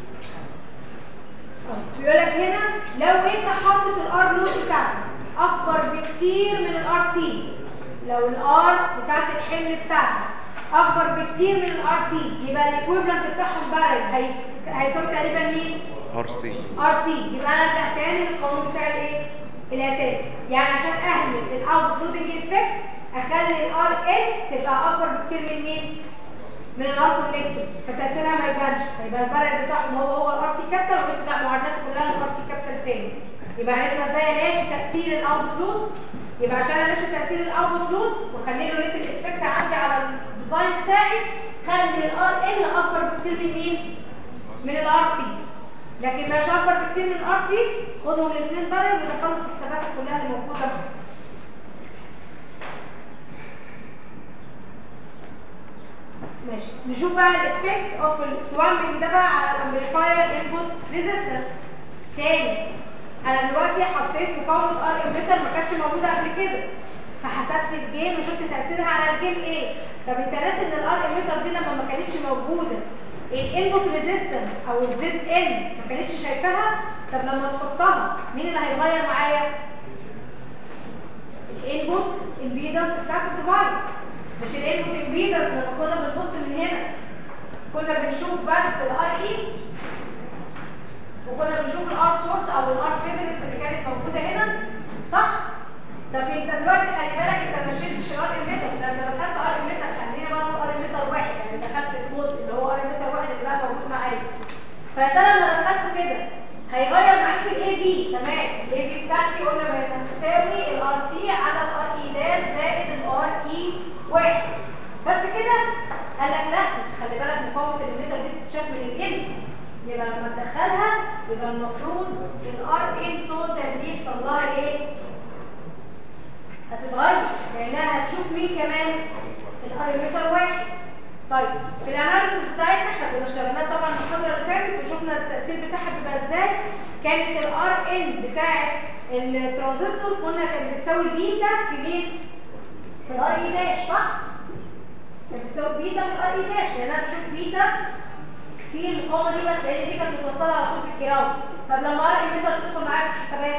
بيقول لك هنا لو انت حاطط الار لود بتاعتك اكبر بكتير من الار سي لو الار بتاعت الحمل بتاعتك اكبر بكتير من الار سي يبقى الايكويفالنت بتاعهم بارل هيس- هيساوي تقريبا مين؟
ار سي
ار سي يبقى انا ارجع تاني للقانون بتاع الايه؟ الاساسي يعني عشان اهمل الاوت لودنج افكت اخلي الار ال تبقى اكبر بكتير من مين؟ من الار كونكتور فتاثيرها ما يبانش هيبقى البرد بتاعهم هو هو الار سي كابيتال ويرجع معادلاتي كلها للار سي كابيتال تاني يبقى عرفنا ازاي اناشي تاثير الاوت لود يبقى عشان اناشي تاثير الاوت لود واخلي له ريت الافكت عندي على الديزاين بتاعي خلي الار ال اكبر بكتير من مين؟ من الار سي لكن مش اكبر بكتير من الار سي خدهم الاثنين برد ودخلهم في الحسابات كلها اللي موجوده ماشي نشوف بقى الافكت اوف السوامبنج ده بقى على الامبليفاير انبوت ريزيستنس تاني انا دلوقتي حطيت مقاومه ار اميتر ما كانتش موجوده قبل كده فحسبت الجين وشفت تاثيرها على الجين ايه طب انت ناسي ان الار اميتر دي لما ما كانتش موجوده الانبوت ريزيستنس او الزد ان ما كانتش شايفاها طب لما تحطها مين اللي هيتغير معايا الانبوت امبيدنس بتاعت الديفايس مش الانبوت امبيدنس لما كنا بنبص من هنا كنا بنشوف بس الار اي وكنا بنشوف الار سورس او الار سيفنس اللي كانت موجوده هنا صح طب انت دلوقتي خلي بالك انت ما شلتش الار اميتر ده انت دخلت ار اميتر خلينا بقى نقول ار اميتر واحد يعني دخلت الجزء اللي هو ار اميتر واحد اللي بقى موجود معايا فانت لما دخلته كده هيغير معاك في الاي في تمام الاي في بتاعتي قلنا ما تساوي الار سي على الار اي داش زائد الار اي واحد بس كده قال لك لا خلي بالك مقاومه الميتر دي بتتشاف من الان يبقى لما تدخلها يبقى المفروض الار ان توتال دي يحصل لها ايه؟ هتتغير لانها هتشوف مين كمان؟ الار ميتر واحد طيب في الاناليسيس بتاعتنا احنا كنا اشتغلناها طبعا المحاضره اللي فاتت وشفنا التاثير بتاعها بيبقى ازاي كانت الار ان بتاعت الترانزستور قلنا كانت بتساوي بيتا في مين؟ في الار اي داش صح؟ كانت بتساوي بيتا في الار اي داش لان انا بشوف بيتا في المقاومه دي بس لان دي كانت متوصله على طول بالجراوند طب لما ار اميتر تدخل معايا في الحسابات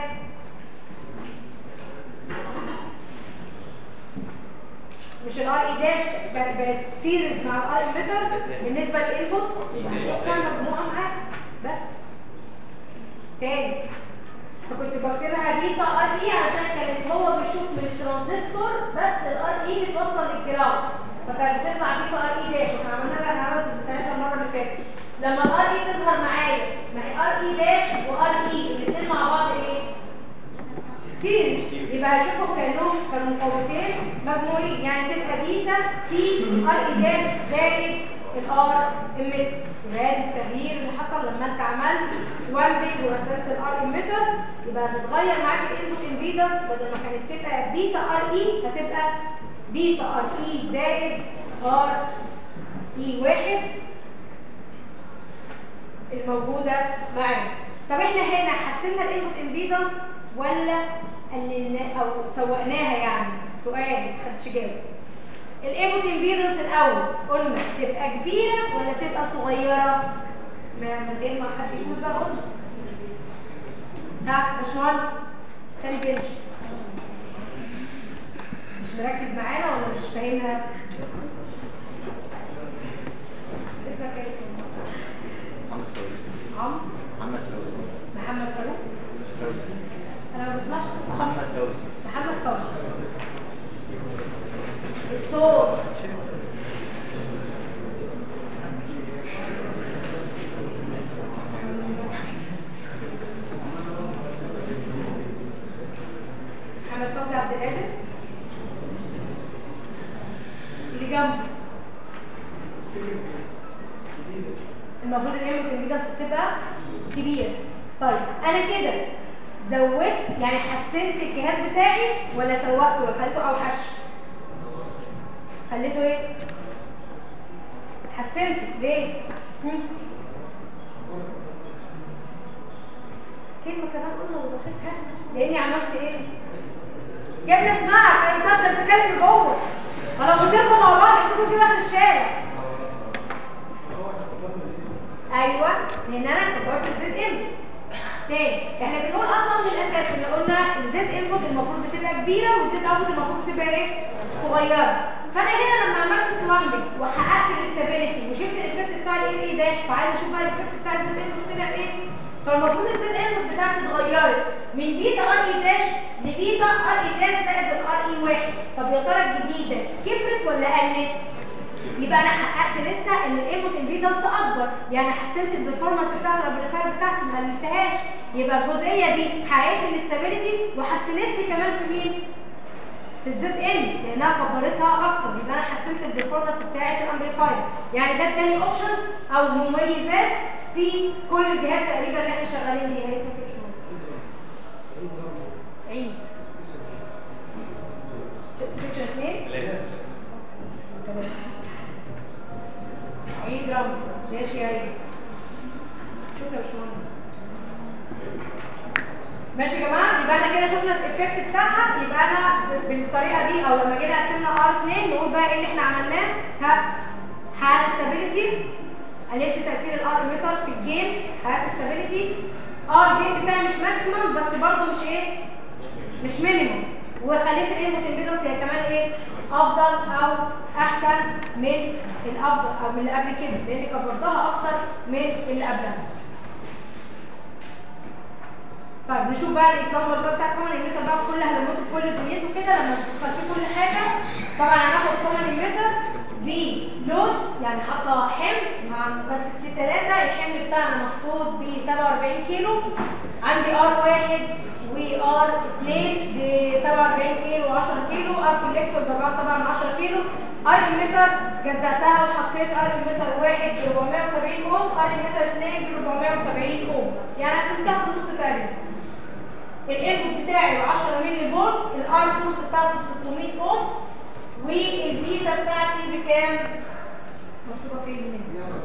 مش الار اي داش كانت بقت سيريز مع الار اميتر بالنسبه للانبوت هتشوفها مجموعه معاها بس تاني فكنت بكتبها بيتا ار اي عشان كانت هو بيشوف من الترانزستور بس الار اي بتوصل للجراوند فكانت بتطلع بيتا ار اي داش واحنا عملنا لها الاناليسيس بتاعتها المره اللي فاتت لما الار اي تظهر معايا ما هي ار اي داش وار اي الاثنين مع بعض ايه؟ سيريز يبقى هشوفهم كانهم كانوا مقاومتين مجموعين يعني تبقى بيتا في ار اي داش زائد الار اميتر يبقى ادي التغيير اللي حصل لما انت عملت سوامبنج ورسمت الار اميتر يبقى هتتغير معاك الانبوت امبيدنس بدل ما كانت تبقى بيتا ار اي هتبقى بيتا ار اي زائد ار اي واحد الموجوده معانا طب احنا هنا حسنا الانبوت امبيدنس ولا قللنا او سوقناها يعني سؤال محدش جاوب الانبوت امبيدنس الاول قلنا تبقى كبيره ولا تبقى صغيره ما- من غير ما حد يقول بقى قلنا ها باشمهندس تاني بنش مش مركز معانا ولا مش فاهمها اسمك ايه
محمد فاروق
عمرو
محمد فاروق
محمد فاروق انا ما بسمعش صوت محمد
محمد فاروق
محمد فوزي الصوت محمد فوزي عبد القادر اللي جنبه المفروض ان هي الامبيدنس تبقى كبيره طيب انا كده زودت يعني حسنت الجهاز بتاعي ولا سوقته ولا خليته اوحش خليته ايه حسنته ليه هم؟ كلمه كمان قلنا وضفتها لاني عملت ايه جبنا اسمعك انا مصدق بتتكلم جوه ما لو بتبقوا مع بعض هتبقوا في اخر الشارع ايوه لان انا كبرت الزد انبوت تاني احنا بنقول اصلا من الاساس اللي قلنا الزد انبوت المفروض بتبقى كبيره والزد اوتبوت المفروض بتبقى ايه صغيره فانا هنا لما عملت سوامبنج وحققت الاستابيليتي وشلت الايفكت بتاع الاي اي داش فعايزه اشوف بقى الايفكت بتاع الزد انبوت طلع ايه فالمفروض الزد انبوت بتاعتي اتغيرت من بيتا ار اي داش لبيتا ار اي داش زائد الار اي واحد طب يا ترى الجديده كبرت ولا قلت؟ يبقى انا حققت لسه ان الانبوت امبيدنس اكبر يعني حسنت البرفورمانس بتاعت الامبليفاير بتاعتي ما قللتهاش يبقى الجزئيه دي حققت لي الاستابيليتي وحسنت لي كمان في مين في الزد ان لانها كبرتها اكتر يبقى انا حسنت البرفورمانس بتاعت الامبليفاير يعني ده اداني اوبشنز او مميزات في كل الجهات تقريبا اللي احنا شغالين بيها اسمك ايه يا باشمهندس؟ عيد سكشن اثنين
ثلاثة
تمام. عيد رمز ماشي يا عيد شكرا يا باشمهندس ماشي يا جماعه يبقى احنا كده شفنا الايفكت بتاعها يبقى انا بالطريقه دي او لما جينا قسمنا ار 2 نقول بقى ايه اللي احنا عملناه ها حققنا ستابيليتي قللت تاثير الار ميتر في الجيم حققت ستابيليتي ار جيم بتاعي مش ماكسيمم بس برضه مش ايه مش مينيمم وخليت الانبوت امبيدنس هي كمان ايه افضل او احسن من الافضل او من اللي قبل كده لان كبرتها اكتر من اللي قبلها طيب نشوف بقى الاكزامبل بقى بتاع كومن ايميتر بقى بكل هلمته بكل دنيته كده لما تدخل فيه كل حاجه طبعا هناخد كومن ايميتر بلود يعني حاطه حمل مع بس في سي 3 الحمل بتاعنا محطوط ب 47 كيلو عندي ار 1 وار 2 ب 47 كيلو و10 كيلو ار كوليكتور ب 4 من 10 كيلو ار ايميتر جزأتها وحطيت ار ايميتر 1 ب 470 اوم ار ايميتر 2 ب 470 اوم يعني قسمتها بالنص تقريبا الانبوت بتاعي 10 مللي فولت الار سورس بتاعته 600 اوم والبيتا بتاعتي بكام؟ مكتوبه فين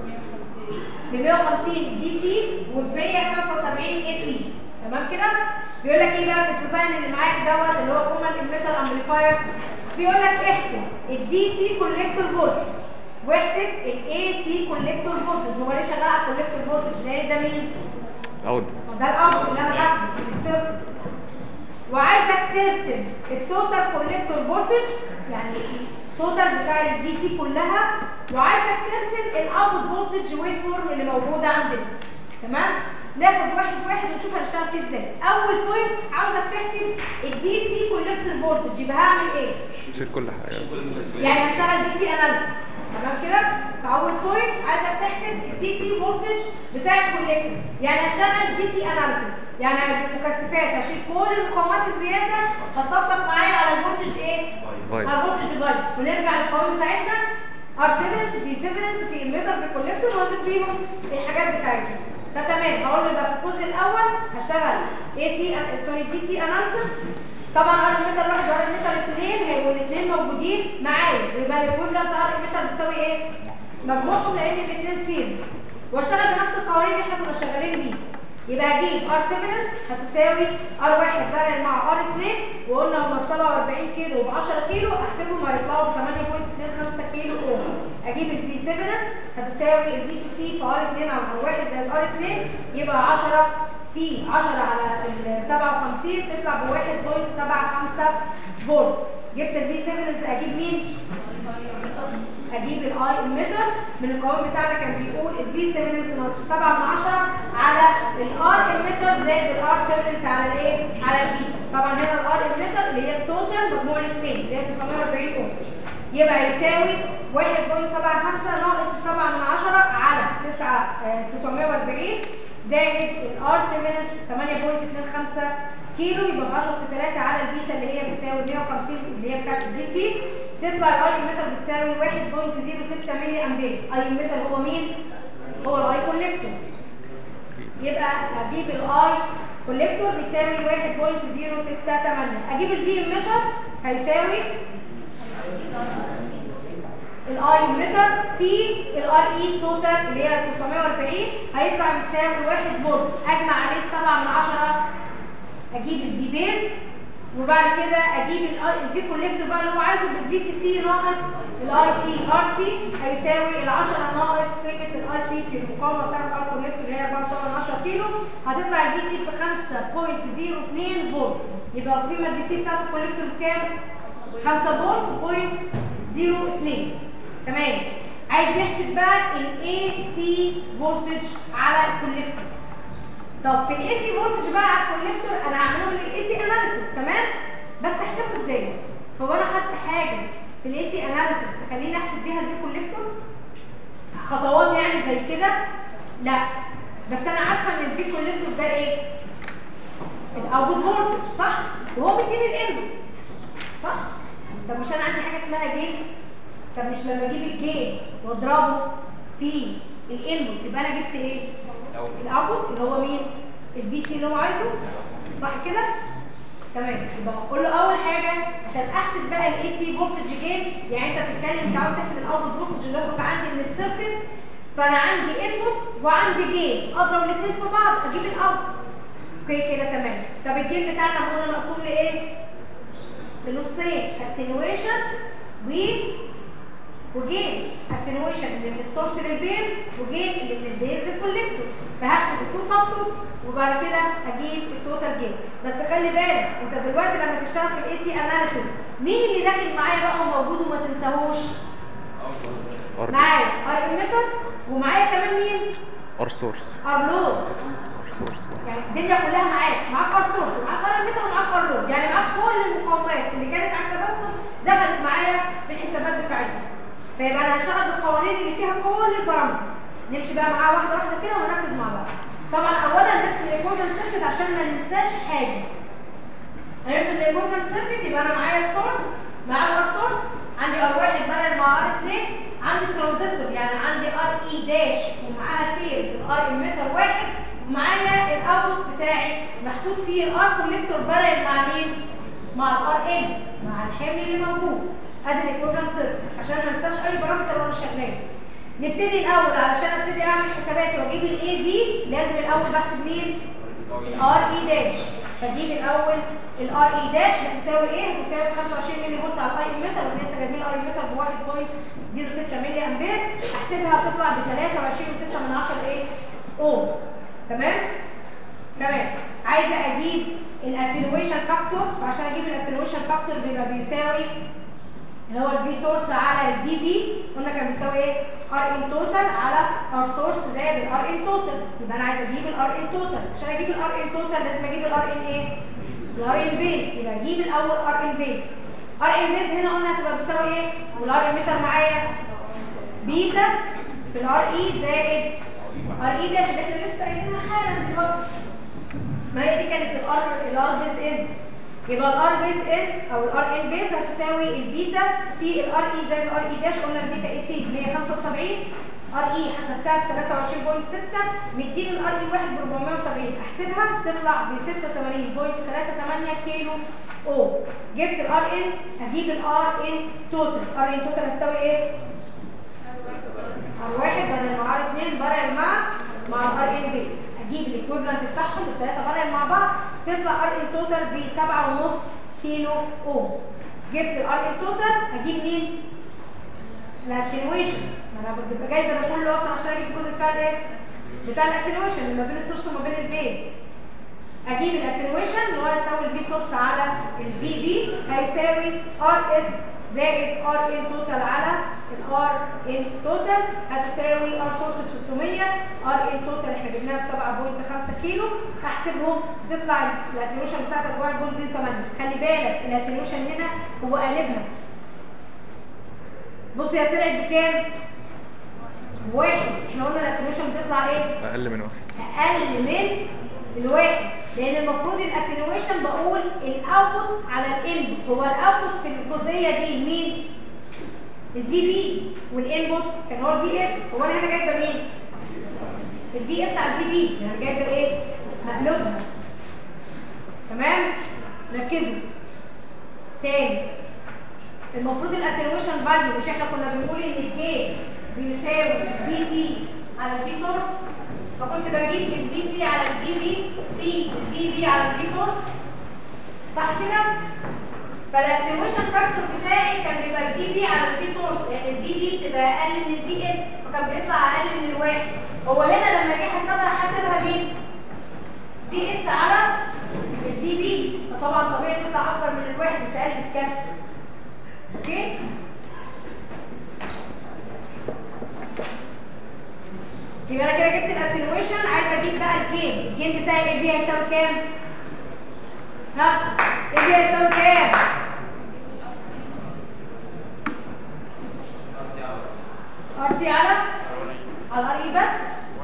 ب 150 دي سي وب 175 اي سي تمام كده؟ بيقول لك ايه بقى في الديزاين اللي معاك دوت اللي هو كومن امبيتر امبليفاير بيقول لك احسب الدي سي كوليكتور فولتج واحسب الاي سي كوليكتور فولتج هو ليه شغال على الكوليكتور فولتج؟ لان ده مين؟
عود
ده الامر اللي انا باخده السر وعايزك ترسم التوتال كوليكتور فولتج يعني التوتال بتاع الفي سي كلها وعايزك ترسم الاوتبوت فولتج ويف فورم اللي موجوده عندنا تمام ناخد واحد واحد ونشوف هنشتغل فيه ازاي اول بوينت عاوزك تحسب الدي سي كوليكتور فولتج يبقى هعمل ايه
شيل كل حاجه
يعني هشتغل دي سي اناليسيس تمام كده فاول بوينت عايزك تحسب الدي سي فولتج بتاع الكوليكتور يعني هشتغل دي سي اناليسيس يعني المكثفات هشيل كل المقاومات الزياده هتصفصف معايا على الفولتج ايه
فايد.
على الفولتج ديفايد ونرجع للقوانين بتاعتنا ار سيفرنس في سيفرنس في اميتر في كوليكتور وهنضيف فيهم الحاجات بتاعتنا فتمام هقول له يبقى في الجزء الاول هشتغل اي سي سوري دي سي اناليسيس طبعا ار متر واحد وار متر اثنين هيبقوا الاثنين موجودين معايا ويبقى الايكويفالنت ار متر بتساوي ايه؟ مجموعهم لان الاثنين سيريز واشتغل بنفس القوانين اللي احنا كنا شغالين بيه يبقى هجيب ار 7 هتساوي ار 1 بارل مع ار 2 وقلنا هم ب 47 كيلو وب 10 كيلو احسبهم هيطلعوا ب 8.25 كيلو اوم اجيب الفي 7 هتساوي الفي سي سي في ار 2 على ار 1 زائد ار 2 يبقى 10 في 10 على ال 57 تطلع ب 1.75 فولت جبت الفي 7 اجيب مين؟ اجيب الاي اميتر من القوام بتاعنا كان بيقول الفي 7 ناقص 7 من 10 على الار اميتر زائد الار 7 على الايه؟ على البيتا طبعا هنا الار اميتر اللي هي التوتال مجموع الاثنين اللي هي 940 اوم يبقى يساوي 1.75 ناقص 7 من 10 على 9 آه، 940 زائد الار 7 8.25 كيلو يبقى في 10 أس 3 على البيتا اللي هي بتساوي 150 اللي هي بتاعت الدي سي تطلع الاي اميتر بتساوي 1.06 ملي امبير اي اميتر هو مين؟ هو الاي كوليكتور يبقى اجيب الاي كوليكتور بيساوي 1.068 اجيب الفي اميتر هيساوي الاي اميتر في الار اي توتال اللي هي 940 هيطلع بيساوي 1 فولت اجمع عليه 7 من 10 اجيب الفي بيز وبعد كده اجيب الفي كوليكتور بقى اللي هو عايزه بالفي سي سي ناقص الاي سي ار سي هيساوي ال 10 ناقص قيمه الاي سي في المقاومه بتاعت الار كوليكتور اللي هي 4.10 كيلو هتطلع الفي سي ب 5.02 فولت يبقى القيمه الدي سي بتاعت الكوليكتور بكام؟ 5 فولت بوينت 02 تمام عايز يحسب بقى الاي سي فولتج على الكوليكتور طب في الاي سي فولتج بقى على الكوليكتور انا هعمله من الاي سي اناليسيس تمام بس احسبه ازاي هو انا خدت حاجه في الاي سي اناليسيس تخليني احسب بيها الفي كوليكتور خطوات يعني زي كده لا بس انا عارفه ان الفي كوليكتور ده ايه الاوتبوت فولتج صح وهو مديني الانبوت صح طب مش انا عندي حاجه اسمها جين طب مش لما اجيب الجين واضربه في الانبوت يبقى انا جبت ايه الاوتبوت اللي هو مين الفي سي اللي هو عايزه صح كده تمام يبقى اقول له اول حاجه عشان احسب بقى الاي سي فولتج جين يعني انت بتتكلم انت عاوز تحسب الاوتبوت فولتج اللي هو عندي من السيركت فانا عندي انبوت وعندي جين اضرب الاثنين في بعض اجيب الاوتبوت اوكي كده تمام طب الجين بتاعنا قلنا مقسوم لايه لنصين اتنويشن و وجين اتنويشن اللي من السورس للبيز وجين اللي من البيز للكوليكتور فهحسب التو فاكتور وبعد كده اجيب التوتال جين بس خلي بالك انت دلوقتي لما تشتغل في الاي سي اناليسيس مين اللي داخل معايا بقى وموجود وما تنساهوش معايا ار اميتر ومعايا كمان مين
ار سورس
ار لود
ار سورس
يعني الدنيا كلها معاك معاك ار سورس ومعاك ار اميتر ومعاك ار لود يعني معاك كل المقاومات اللي كانت على الكباستور دخلت معايا في الحسابات بتاعتي فيبقى انا هشتغل بالقوانين اللي فيها كل البارامتر نمشي بقى معاها واحده واحده كده ونركز مع بعض طبعا اولا نرسم الايكويفالنت سيركت عشان ما ننساش حاجه هنرسم الايكويفالنت سيركت يبقى انا معايا السورس معايا الار سورس عندي ار واحد بارل مع ار 2 عندي ترانزستور يعني عندي ار اي داش ومعاها سيريز الار اميتر واحد ومعايا الاوتبوت بتاعي محطوط فيه الار كوليكتور بارل مع مين؟ مع الار ان مع الحمل اللي موجود ادي الايكويفالنت سيركت عشان ما انساش اي بارامتر وانا شغال نبتدي الاول علشان ابتدي اعمل حساباتي واجيب الاي في لازم الاول بحسب مين؟ الار اي داش فاجيب الاول الار اي داش هتساوي ايه؟ هتساوي 25 ملي فولت على الاي اميتر واحنا لسه جايبين الاي اميتر ب 1.06 ملي امبير احسبها هتطلع ب 23.6 من 10 ايه؟ اوم تمام؟ تمام عايزه اجيب الاتنويشن فاكتور فعشان اجيب الاتنويشن فاكتور بيبقى بيساوي اللي هو الفي سورس على الفي بي قلنا كان بيساوي ايه؟ ار ان توتال على ار سورس زائد الار ان توتال يبقى انا عايزه اجيب الار ان توتال عشان اجيب الار ان توتال لازم اجيب الار ان ايه؟ الار ان بيز يبقى اجيب الاول ار ان بيز ار ان بيز هنا قلنا هتبقى بتساوي ايه؟ والار ان متر معايا بيتا في الار اي زائد ار اي داش اللي احنا لسه قايلينها حالا دلوقتي ما هي دي كانت الار الار بيز ان يبقى الار بيز ان او الار ان بيز هتساوي البيتا في الار اي زائد الار اي داش قلنا البيتا اي سي ب 175 ار اي حسبتها ب 23.6 مديني الار اي 1 ب 470 احسبها تطلع ب 86.38 كيلو او جبت الار ان اجيب الار ان توتال ار ان توتال هتساوي ايه؟ ار 1 بدل مع ار 2 بدل مع مع الار ان بيز اجيب الايكويفالنت بتاعهم الثلاثه بارل مع بعض تطلع ار ام توتال ب 7.5 كيلو اوم جبت الار ام توتال اجيب مين؟ الاتنويشن ما انا ببقى جايبه ده كله اصلا عشان اجيب الجزء بتاع الايه؟ بتاع الاتنويشن اللي ما بين السورس وما بين البيز اجيب الاتنويشن اللي هو يساوي الفي سورس على الفي بي هيساوي ار اس زائد ار ان توتال على الار ان توتال هتساوي ار سورس ب 600 ار ان توتال احنا جبناها ب 7.5 كيلو هحسبهم تطلع الاتنويشن بتاعتك 1.08 خلي بالك الاتنويشن هنا هو قالبها بص هي طلعت بكام؟ واحد احنا قلنا الاتنويشن بتطلع ايه؟
اقل من واحد
اقل من الواحد لان المفروض الاتنويشن بقول الاوتبوت على الانبوت هو الاوتبوت في الجزئيه دي مين الفي بي والانبوت كان هو الفي اس هو انا هنا جايبه مين الفي اس على الفي بي يعني جايبه ايه مقلوبها تمام ركزوا تاني المفروض الاتنويشن فاليو مش احنا كنا بنقول ان الجي بيساوي بي سي على البي سورس فكنت بجيب البي سي على البي بي في البي بي على البي سورس صح كده؟ فالاتنويشن فاكتور بتاعي كان بيبقى البي بي على البي سورس يعني البي بي بتبقى اقل من البي اس فكان بيطلع اقل من الواحد هو هنا لما جه حسبها حاسبها مين؟ بي اس على البي بي فطبعا طبيعي تطلع اكبر من الواحد بتقلل الكسر اوكي؟ يبقى انا كده جبت الاتنويشن عايزه اجيب بقى الجين الجين بتاعي ايه في هيساوي كام ها ايه في هيساوي كام ار سي على على ار اي بس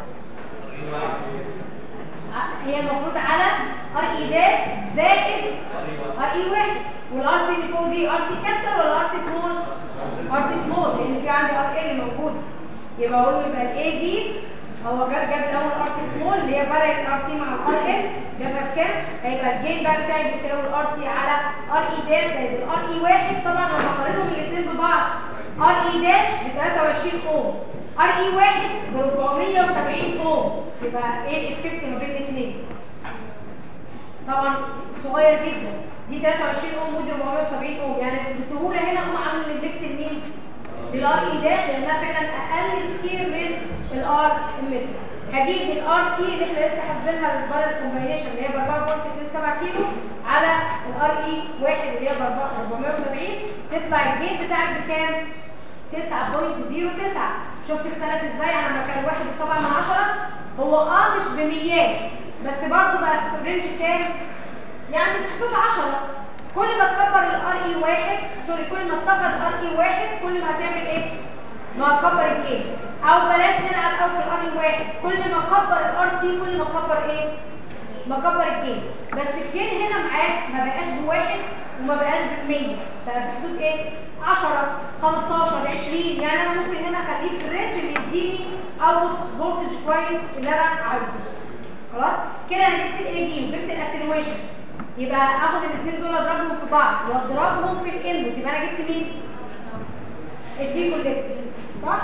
ع- هي المفروض على ار اي داش زائد ار اي واحد والار سي اللي فوق دي ار سي كابيتال ولا ار سي سمول ار سي سمول لان في عندي ار ال موجود يبقى اقول له يبقى الاي في هو جا- جاب الاول ار سي سمول اللي هي فرق الار سي مع الار ال جابها بكام؟ هيبقى الجين بقى بتاعي بيساوي الار سي على ار اي داش زائد الار اي واحد طبعا لما اقارنهم الاثنين ببعض ار اي داش ب 23 اوم ار اي واحد ب 470 اوم يبقى ايه الايفكت ما بين الاثنين؟ طبعا صغير جدا دي 23 اوم ودي 470 اوم يعني بسهوله هنا هم عاملين نجلكت لمين؟ للار اي داش لانها فعلا اقل بكتير من الار اميتر هجيب الار سي اللي احنا لسه حاسبينها للبار كومباينيشن اللي هي ب 4.27 كيلو على الار اي واحد اللي هي ب 470 تطلع الجيت بتاعك بكام؟ 9.09 شفت اختلف ازاي على لما كان واحد وسبعة من عشرة هو اه مش بميات بس برضه بقى في رينج كام؟ يعني في حدود 10 كل ما تكبر الار اي واحد سوري كل ما تصغر الار اي واحد كل ما هتعمل ايه؟ ما هتكبر الجين او بلاش نلعب قوي في الار اي واحد كل ما اكبر الار سي كل ما اكبر ايه؟ ما اكبر الجين بس الجين هنا معاك ما بقاش بواحد وما بقاش بالمية بقى في حدود ايه؟ 10 15 20 يعني انا ممكن هنا اخليه في الرينج اللي يديني اوت فولتج كويس اللي انا عايزه خلاص كده انا جبت الاي في وجبت الاتنويشن يبقى اخد الاثنين دول اضربهم في بعض واضربهم في الانبوت يبقى انا جبت مين الفي كولكتور صح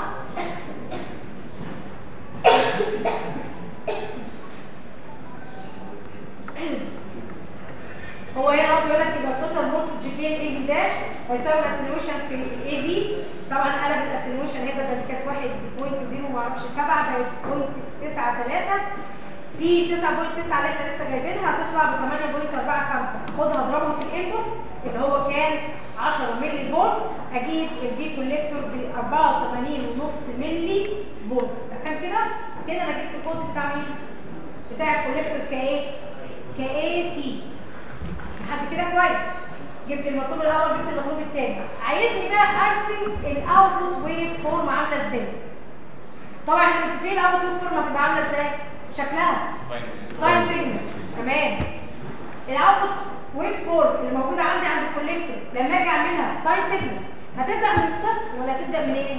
هو هنا هو بيقول لك يبقى التوتال فولتج جين اي في داش هيساوي الاتنويشن في الاي في طبعا قلب الاتنويشن هي بدل كانت 1.0 ما اعرفش 7 بقت 0.93 في 9.9 اللي احنا لسه جايبينها هتطلع ب 8.45 خدها اضربها في الانبوت اللي هو كان 10 مللي فولت اجيب الفي كوليكتور ب 84.5 مللي فولت تمام كده كده انا جبت الكود بتاع مين بتاع الكوليكتور كايه كاي سي لحد كده كويس جبت المطلوب الاول جبت المطلوب الثاني عايزني بقى ارسم الاوتبوت ويف فورم عامله ازاي طبعا احنا متفقين الاوتبوت ويف فورم هتبقى عامله ازاي شكلها ساين سيجنال تمام الاوتبوت ويف فورم اللي موجوده عندي عند الكوليكتور لما اجي اعملها ساين سيجنال هتبدا من الصفر ولا هتبدا منين؟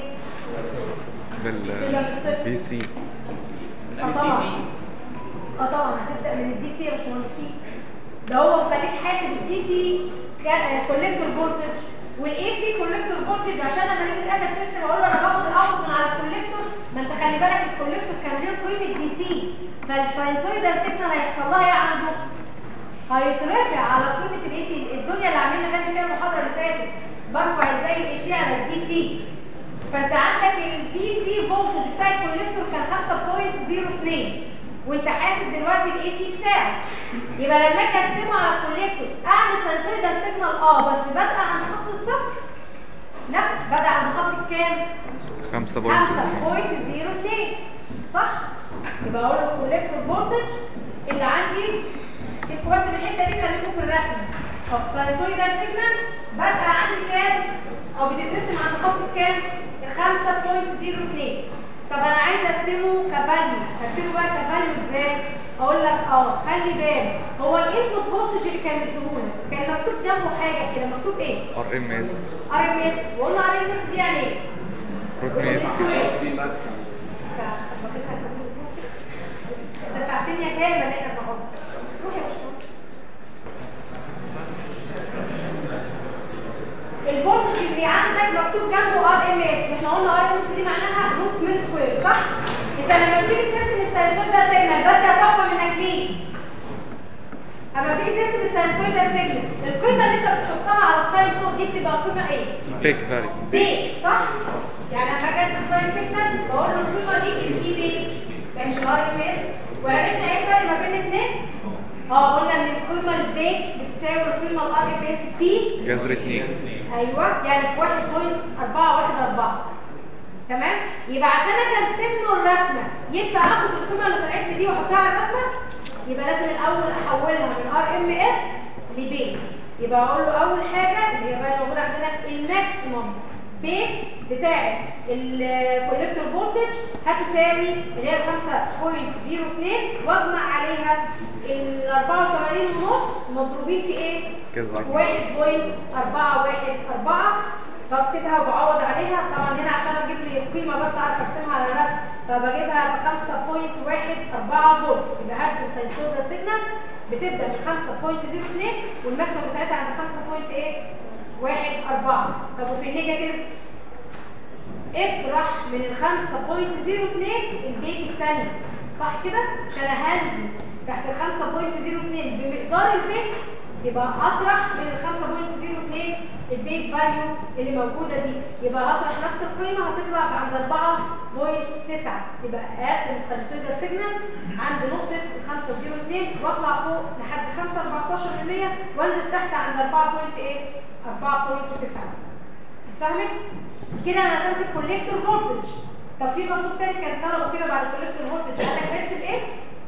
بال بي سي
اه طبعا اه طبعا هتبدا من الدي سي يا باشمهندسين ده هو مخليك حاسب الدي سي كوليكتور فولتج والاي سي كوليكتور فولتج عشان لما نيجي في الاخر ترسم اقول له انا باخد الاوتبوت من على الكوليكتور ما انت خلي بالك الكوليكتور كان له قيمه دي سي فالساينسويدال سيجنال هيحصل لها ايه عنده؟ هيترفع على قيمه الاي سي الدنيا اللي عاملين نغني فيها المحاضره اللي فاتت برفع ازاي الاي سي على الدي سي فانت عندك الدي سي فولتج بتاع الكوليكتور كان 5.02 وانت حاسب دلوقتي الاي سي بتاعه يبقى لما اجي ارسمه على الكوليكتور اعمل ساينسويدال سيجنال اه بس بادئه عند خط الصفر لا بادئه عند خط الكام؟
خمسة بوينت
5.02 صح؟ يبقى اقول له الكوليكتور فولتج اللي عندي سيبكوا بس من الحته دي خليكم في الرسم طب ساينسويدال سيجنال بادئه عندي كام؟ او بتترسم عند خط الكام؟ ال 5.02 طب انا عايزه ارسمه كفاليو ارسمه بقى كفاليو ازاي؟ اقول لك اه خلي بالك هو الانبوت فولتج اللي كان مديهولك كان مكتوب جنبه حاجه كده مكتوب ايه؟
ار ام اس
ار ام اس وقلنا ار ام اس دي يعني ايه؟
روت ميس
ده ساعتين يا كامل اللي احنا بنقعدها روح يا باشمهندس الفولتج اللي عندك مكتوب جنبه ار ام اس واحنا قلنا ار ام اس دي معناها روت من سكوير صح؟ انت لما بتيجي ترسم الساينسويد ده سيجنال بس هتقف منك ليه؟ اما بتيجي ترسم الساينسويد ده سيجنال القيمه اللي انت بتحطها على الساين فوق دي بتبقى قيمه ايه؟
بيج فاليو
بيك صح؟ يعني لما اجي ارسم ساين سيجنال بقول له القيمه دي اللي في بيك ماشي ار ام اس وعرفنا ايه الفرق ما بين الاثنين؟ اه قلنا ان القيمه البيك بتساوي القيمه الار ام اس في
جذر اتنين
ايوه يعني في 1.414 تمام؟ يبقى عشان اجي ارسم له الرسمه ينفع اخد القيمه اللي طلعت لي دي واحطها على الرسمه؟ يبقى لازم الاول احولها من ار ام اس لبيك يبقى اقول له اول حاجه اللي هي بقى موجوده عندنا الماكسيموم بيك بتاع الكوليكتور فولتج هتساوي اللي هي 5.02 واجمع عليها ال 84 ونص مضروبين في ايه؟
جذر
في 1.414 بكتبها وبعوض عليها طبعا هنا عشان اجيب لي القيمه بس اعرف ارسمها على الرسم فبجيبها ب 5.14 فولت يبقى هرسم ساينسويدال سيجنال بتبدا من 5.02 والماكسيموم بتاعتها عند 5.14 طب وفي النيجاتيف اطرح من ال 5.02 البيك الثاني صح كده؟ عشان اهدي تحت ال 5.02 بمقدار البيك يبقى اطرح من ال 5.02 البيك فاليو اللي موجوده دي يبقى هطرح نفس القيمه هتطلع عند 4.9 يبقى ارسم الساينسويدال سيجنال عند نقطه ال 5.02 واطلع فوق لحد 5.14% وانزل تحت عند 4.8 4.9 اتفهمت؟ كده انا رسمت الكوليكتور فولتج طب في مكتوب تاني كان طلبوا كده بعد الكوليكتور فولتج قال لك ارسم ايه؟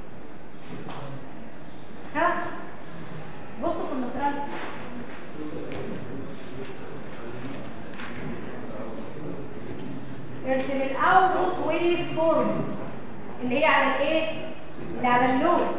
ها؟ بصوا في المسألة ارسم الاوتبوت ويف فورم اللي هي على الايه؟ اللي على اللود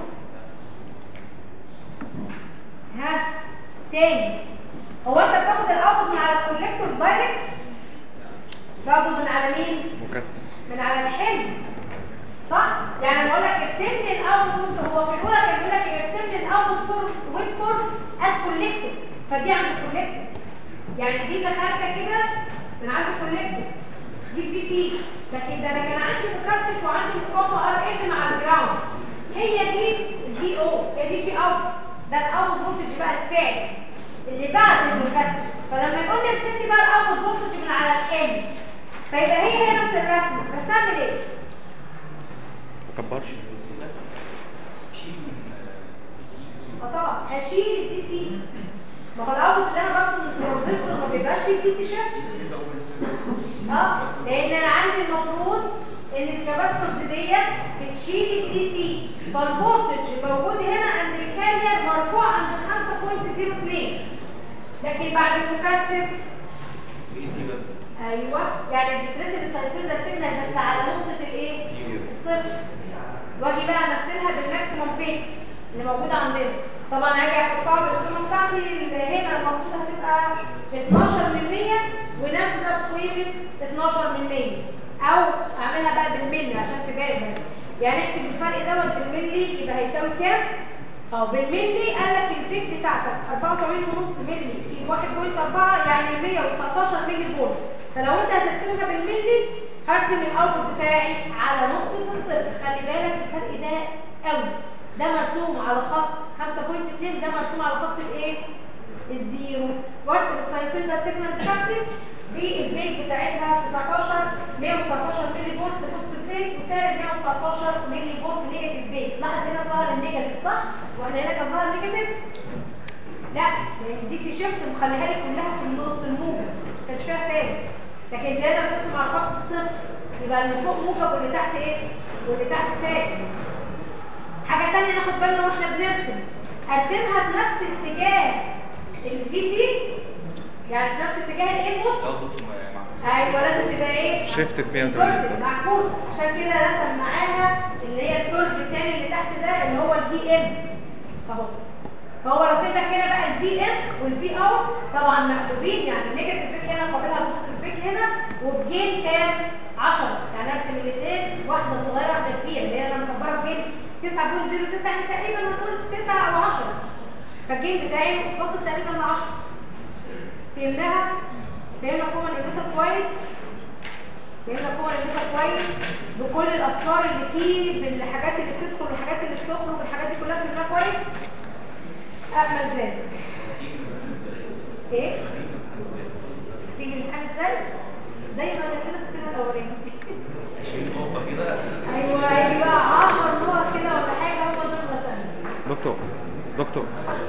ها تاني هو انت بتاخد الاوتبوت من على الكوليكتور دايركت باخده من على مين؟
مكثف
من على الحلم صح؟ يعني انا بقول لك ارسم لي الاوتبوت بص هو في الاولى كان بيقول لك ارسم لي الاوتبوت فور ويت فور ات كوليكتور فدي عند الكوليكتور يعني دي اللي خارجه كده من عند الكوليكتور دي في سي لكن ده انا كان عندي مكثف وعندي مقاومه ار ال مع الجراوند هي دي الفي او هي دي في اوت ده الاوت فولتج بقى الفعلي اللي بعد المكثف فلما يقول لي ارسم لي بقى الاوت فولتج من على الحمل فيبقى هي هي نفس الرسمه بس اعمل ايه؟
مكبرش
بس شيل من
اه طبعا هشيل الدي سي ما هو الاوت اللي انا باخده من الترانزستور ما بيبقاش فيه الدي سي شيفت اه لان انا عندي المفروض ان الكاباستورز ديت بتشيل الدي سي فالفولتج الموجود هنا عند الكارير مرفوع عند 5.02 لكن بعد المكثف
اي سي بس
ايوه يعني بتترسم الساينسويدال سيجنال بس على نقطه الايه؟ الصفر واجي بقى امثلها بالماكسيموم بيكس اللي موجوده عندنا طبعا هاجي احطها بالقيمه بتاعتي اللي هنا المفروض هتبقى 12 من 100 ونازله بقيمه 12 من 100 او اعملها بقى بالملي عشان تبان بس يعني احسب الفرق دوت بالملي يبقى هيساوي كام؟ اه بالملي قال لك البيك بتاعتك 84.5 ملي في 1.4 يعني 119 ملي فولت فلو انت هترسمها بالملي هرسم الاوتبوت بتاعي على نقطة الصفر خلي بالك الفرق ده قوي ده مرسوم على خط 5.2 ده مرسوم على خط الايه الزيرو وارسم الساينسويدال سيجنال بتاعتي بالبيك بتاعتها 19 119 ملي فولت بوزيتيف بيك وسالب 119 ملي فولت نيجاتيف بيك لاحظ هنا ظهر النيجاتيف صح واحنا هنا كان ظهر نيجاتيف لا لان الدي سي شيفت مخليها لي كلها في النص الموجب ما كانش فيها سالب لكن دي هنا بترسم على خط الصفر يبقى اللي فوق موجب واللي تحت ايه واللي تحت سالب حاجه تانية ناخد بالنا واحنا بنرسم ارسمها في نفس اتجاه البي سي يعني في نفس اتجاه الانبوت
لو ضغط مع
ايوه لازم تبقى ايه
Shifted 180
inverted، معكوسه عشان كده رسم معاها اللي هي الكيرف التاني اللي تحت ده اللي هو الفي ام اهو فهو راسم لك هنا بقى الفي ام والفي اوت طبعا مقلوبين يعني النيجاتيف بيك هنا قابلها البوزيتيف بيك هنا وبجين كام 10 يعني ارسم الاثنين واحده صغيره واحده كبيره اللي هي انا مكبره بجين 9.09 يعني تقريبا هنقول 9 او 10 فالجين بتاعي وصل تقريبا ل 10 فهمناها فهمنا كومن انبيتر كويس فهمنا كومن انبيتر كويس بكل الافكار اللي فيه بالحاجات اللي بتدخل والحاجات اللي بتخرج والحاجات دي كلها فهمناها كويس امل ازاي ايه هتيجي الامتحان ازاي زي ما جات لنا في الترم الاولاني
20 نقطة كده
ايوه هيجي بقى 10 نقط كده ولا حاجه هم دول مثلا
دكتور دكتور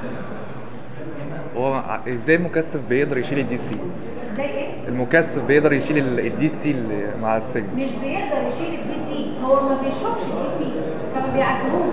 هو ع- ازاي المكثف بيقدر يشيل الدي سي
ازاي ايه
المكثف بيقدر يشيل الدي سي مع السجن
مش بيقدر يشيل الدي سي هو ما بيشوفش الدي سي فما بيعدهوش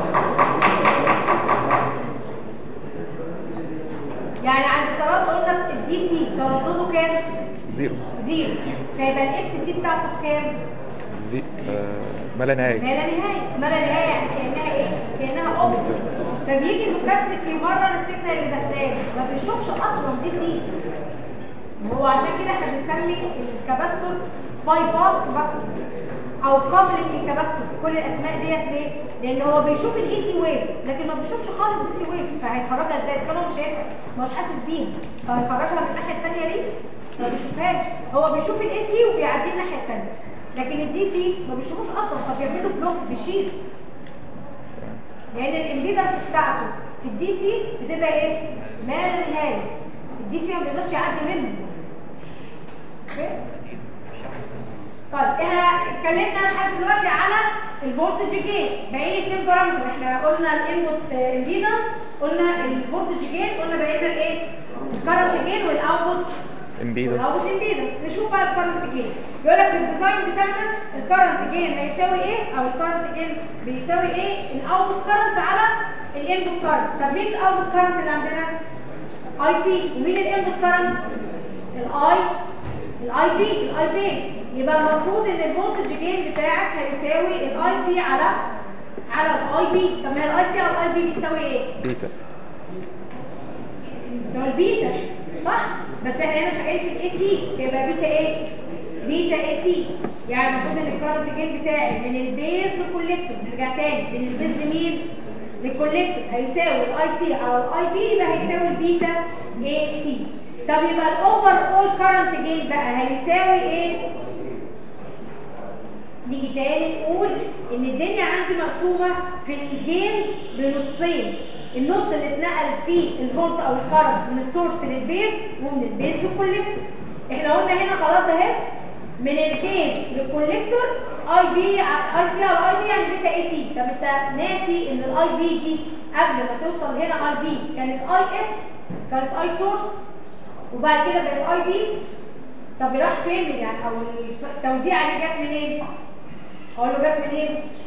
يعني عند التردد قلنا الدي سي تردده كام؟
زيرو
زيرو فيبقى الاكس سي بتاعته بكام؟
زي آه ما لا
ما
نهايه
لا نهايه ما لا نهايه يعني كانها ايه؟ كانها اوبس
صفر.
فبيجي المكثف يمرر السيجنال اللي داخلاه ما بيشوفش اصلا دي سي هو عشان كده احنا بنسمي الكاباستور باي باس كاباستور او كابلنج كاباستور كل الاسماء ديت ليه؟ لان هو بيشوف الاي سي ويف لكن ما بيشوفش خالص دي سي ويف فهيخرجها ازاي؟ كان هو مش شايفها ما هوش حاسس بيها فهيخرجها من الناحيه الثانيه ليه؟ ما بيشوفهاش هو بيشوف الاي سي وبيعديه الناحيه الثانيه لكن الدي سي ما بيشوفوش اصلا فبيعمل له بلوك بيشيل لان الامبيدنس بتاعته في الدي سي بتبقى ايه؟ ما لا نهايه الدي سي ما بيقدرش يعدي منه اوكي؟ طيب احنا اتكلمنا لحد دلوقتي على الفولتج جين باقي لي اتنين بارامتر احنا قلنا الانبوت امبيدنس قلنا الفولتج جين قلنا باقي لنا الايه؟ الكرنت جين والاوتبوت
امبيدنس
الاوتبوت امبيدنس نشوف بقى الكرنت جين بيقول لك في الديزاين بتاعنا الكرنت جين هيساوي ايه او الكرنت جين بيساوي ايه الاوتبوت كرنت على الانبوت كرنت طب مين الاوتبوت كرنت اللي عندنا اي سي ومين الانبوت كرنت الاي الاي بي الاي بي يبقى المفروض ان الفولتج جين بتاعك هيساوي الاي سي على على الاي بي طب ما هي الاي سي على الاي بي بتساوي ايه
بيتا
بتساوي البيتا صح بس احنا هنا شغالين في الاي سي فيبقى بيتا ايه بيتا اي سي يعني المفروض ان الكارنت جين بتاعي من البيز للكوليكتور نرجع تاني من البيز لمين للكوليكتور هيساوي الاي سي على الاي بي يبقى هيساوي البيتا اي سي طب يبقى الاوفر اول كارنت جين بقى هيساوي ايه نيجي تاني نقول ان الدنيا عندي مقسومه في الجين بنصين النص اللي اتنقل فيه الفولت او الكرنت من السورس للبيز ومن البيز للكوليكتور احنا قلنا هنا خلاص اهي من البيز للكوليكتور اي بي اي سي على اي بي يعني بيتا اي سي طب انت ناسي ان الاي بي دي قبل ما توصل هنا اي بي كانت اي اس كانت اي سورس وبعد كده بقت اي بي طب راح فين يعني او الف- التوزيعه دي جت منين؟ اقول له جت منين؟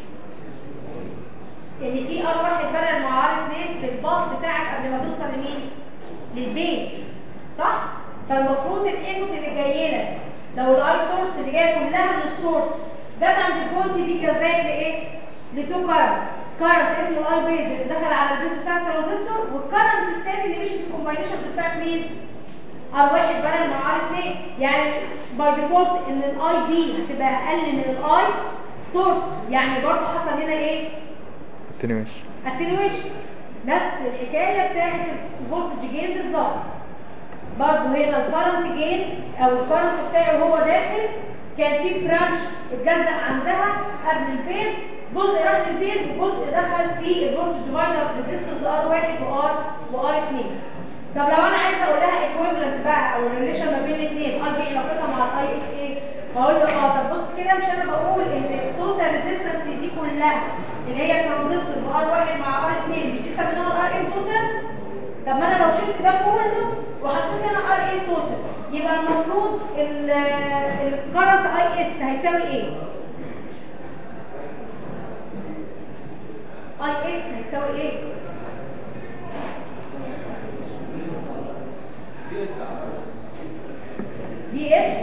ان في ار واحد بدل مع ار اتنين في الباص بتاعك قبل ما توصل لمين؟ للبيت صح؟ فالمفروض الانبوت اللي جاي لك لو الاي سورس اللي جايه كلها من السورس جت عند البوينت دي كذلك لايه؟ لتو كارنت كارنت اسمه الاي بيز اللي دخل على البيز بتاع الترانزستور والكارنت التاني اللي مشي في الكومباينيشن بتاعت مين؟ ار واحد بدل مع ار اتنين يعني باي ديفولت ان الاي بي هتبقى اقل من الاي سورس يعني برضه حصل هنا ايه؟
اتنويشن
اتنويشن نفس الحكايه بتاعت الفولتج جين بالظبط برضه هنا الكرنت جين او الكرنت بتاعي وهو داخل كان في برانش اتجزأ عندها قبل البيز جزء راح للبيز وجزء دخل في الفولتج ديفايدر ريزيستورز ار 1 وار وار 2 طب لو انا عايزه اقول لها ايكويفالنت بقى او الريليشن ما بين الاثنين اي بي علاقتها مع الاي اس اي هقول له اه طب بص كده مش انا بقول ان التوتال ريزيستنس دي كلها اللي هي الترانزستور بار 1 مع ار 2 مش دي سميناها الار ان توتال طب ما انا لو شلت ده كله وحطيت هنا ار ان توتال يبقى المفروض الكرنت اي اس هيساوي ايه؟ اي اس هيساوي ايه؟ في اس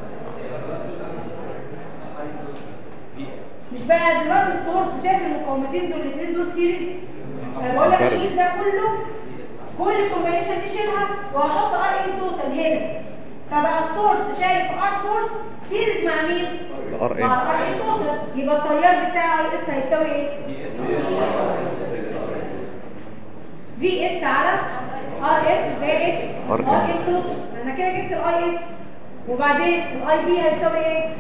مش بقى دلوقتي السورس شايف المقاومتين دول الاثنين دول سيريز أنا بقول لك شيل ده كله كل كومبينيشن دي شيلها وهحط ار ان توتال هنا فبقى السورس شايف ار سورس سيريز مع مين؟
الار ان
مع الار ان توتال يبقى التيار بتاع اي اس هيساوي ايه؟ في اس على ار اس زائد
R
ار ان توتال انا كده جبت الاي اس وبعدين الاي بي هيساوي ايه؟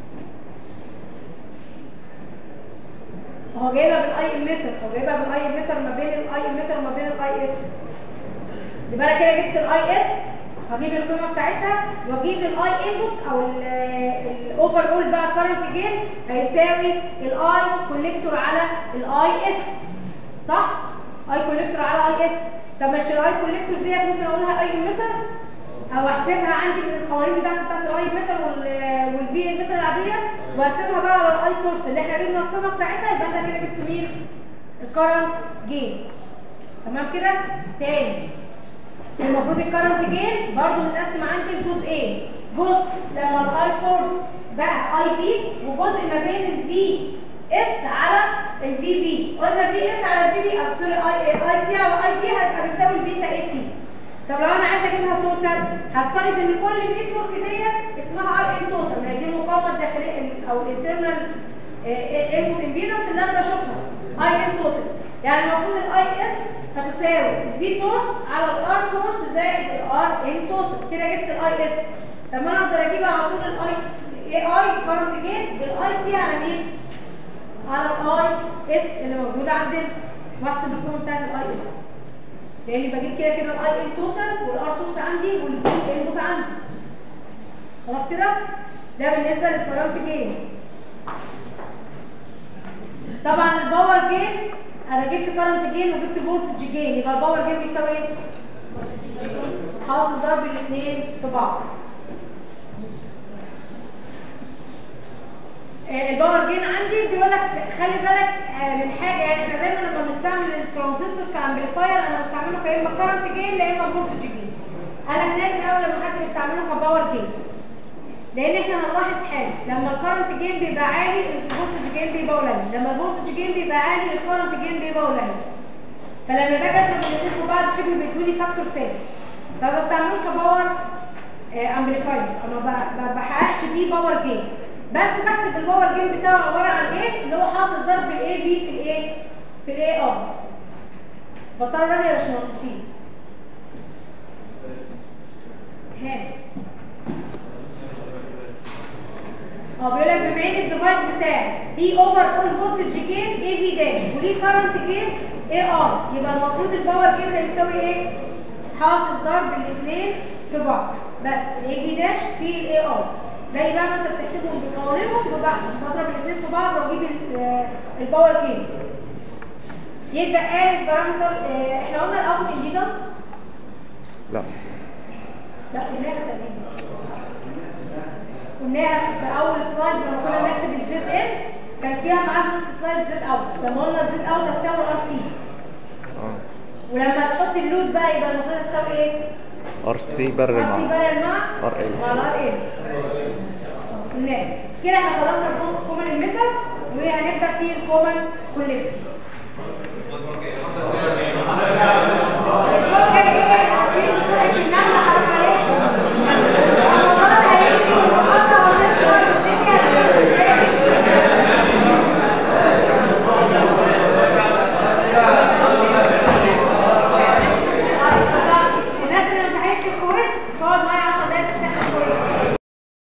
هو جايبها بالاي اميتر هو جايبها بالاي اميتر ما بين الاي اميتر وما بين الاي اس يبقى انا كده جبت الاي اس هجيب القيمه بتاعتها واجيب الاي انبوت او الاوفر اول بقى كارنت جين هيساوي الاي كوليكتور على الاي اس صح اي كوليكتور على اي اس طب مش الاي كوليكتور ديت ممكن اقولها اي اميتر او احسبها عندي من القوانين بتاعتي بتاعت الاي متر والفي المتر العاديه واقسمها بقى على الاي سورس اللي احنا جبنا القيمه بتاعتها يبقى انت كده جبت مين؟ الكرنت جين تمام كده؟ تاني المفروض الكرنت جين برضو متقسم عندي لجزئين جزء لما الاي سورس بقى اي بي وجزء ما بين الفي اس على الفي بي قلنا في اس على الفي بي او سوري اي اي سي على اي بي هيبقى بيساوي البيتا اي سي طب لو انا عايزه اجيبها توتال هفترض ان كل النتورك ديت اسمها ار ان توتال ما هي دي المقاومه الداخليه ال- او الانترنال انبوت امبيدنس اللي انا بشوفها اي ان توتال يعني المفروض الاي اس هتساوي الفي سورس على الار سورس زائد الار ان توتال كده جبت الاي اس طب ما انا اقدر اجيب على طول الاي اي اي كارنت جين بالاي سي على مين؟ على الاي اس اللي موجوده عندنا واحسب القيمه بتاعت الاي اس لاني بجيب كده كده الاي ان توتال والار سورس عندي والفي انبوت عندي خلاص كده ده بالنسبه للكرنت جين طبعا الباور جين انا جبت كرنت جين وجبت فولتج جين يبقى الباور جين بيساوي ايه حاصل ضرب الاثنين في بعض آه، الباور جين عندي بيقول لك خلي بالك آه، من حاجه يعني احنا دايما لما بنستعمل الترانزستور كامبليفاير انا بستعمله كا اما كرنت جين يا اما فولتج جين قال لك نادر قوي لما حد بيستعمله كباور جين لان احنا هنلاحظ حاجه لما الكرنت جين بيبقى عالي الفولتج جين بيبقى قليل لما الفولتج جين بيبقى عالي الكرنت جين بيبقى قليل فلما باجي اضرب الاثنين في بعض شبه بيدوني فاكتور ثابت فما بستعملوش كباور امبليفاير اما ب- ما بحققش بيه باور جين بس بحسب الباور جين بتاعه عباره عن ايه اللي هو حاصل ضرب الاي في في الايه في الاي ار بطلوا راجع يا باشمهندسين هات اه بيقول لك بما ان الديفايس بتاعي ليه اوفر اول فولتج جين اي في داش وليه كارنت جين اي ار يبقى المفروض الباور جين هيساوي ايه؟ حاصل ضرب الاثنين في بعض بس الاي في داش في الاي ار زي بقى ما انت بتحسبهم بقوانينهم ببحث بضرب الاثنين في بعض واجيب ال- الباور جين يبقى قال البارامتر اه، احنا قلنا الاوت امبيدنس
لا
لا قلناها تقريبا قلناها في اول سلايد لما كنا بنحسب الزد ان كان فيها معاه في نفس السلايد زد اوت لما قلنا الزد اوت هتساوي ار سي
اه
ولما تحط اللود بقى يبقى المفروض تساوي ايه؟
ار سي برر
ار سي
مع
بارل مع
ار ال
مع الار ال قلناها كده احنا خلصنا الكومن الميتال وهنبدا في الكومن كوليكتور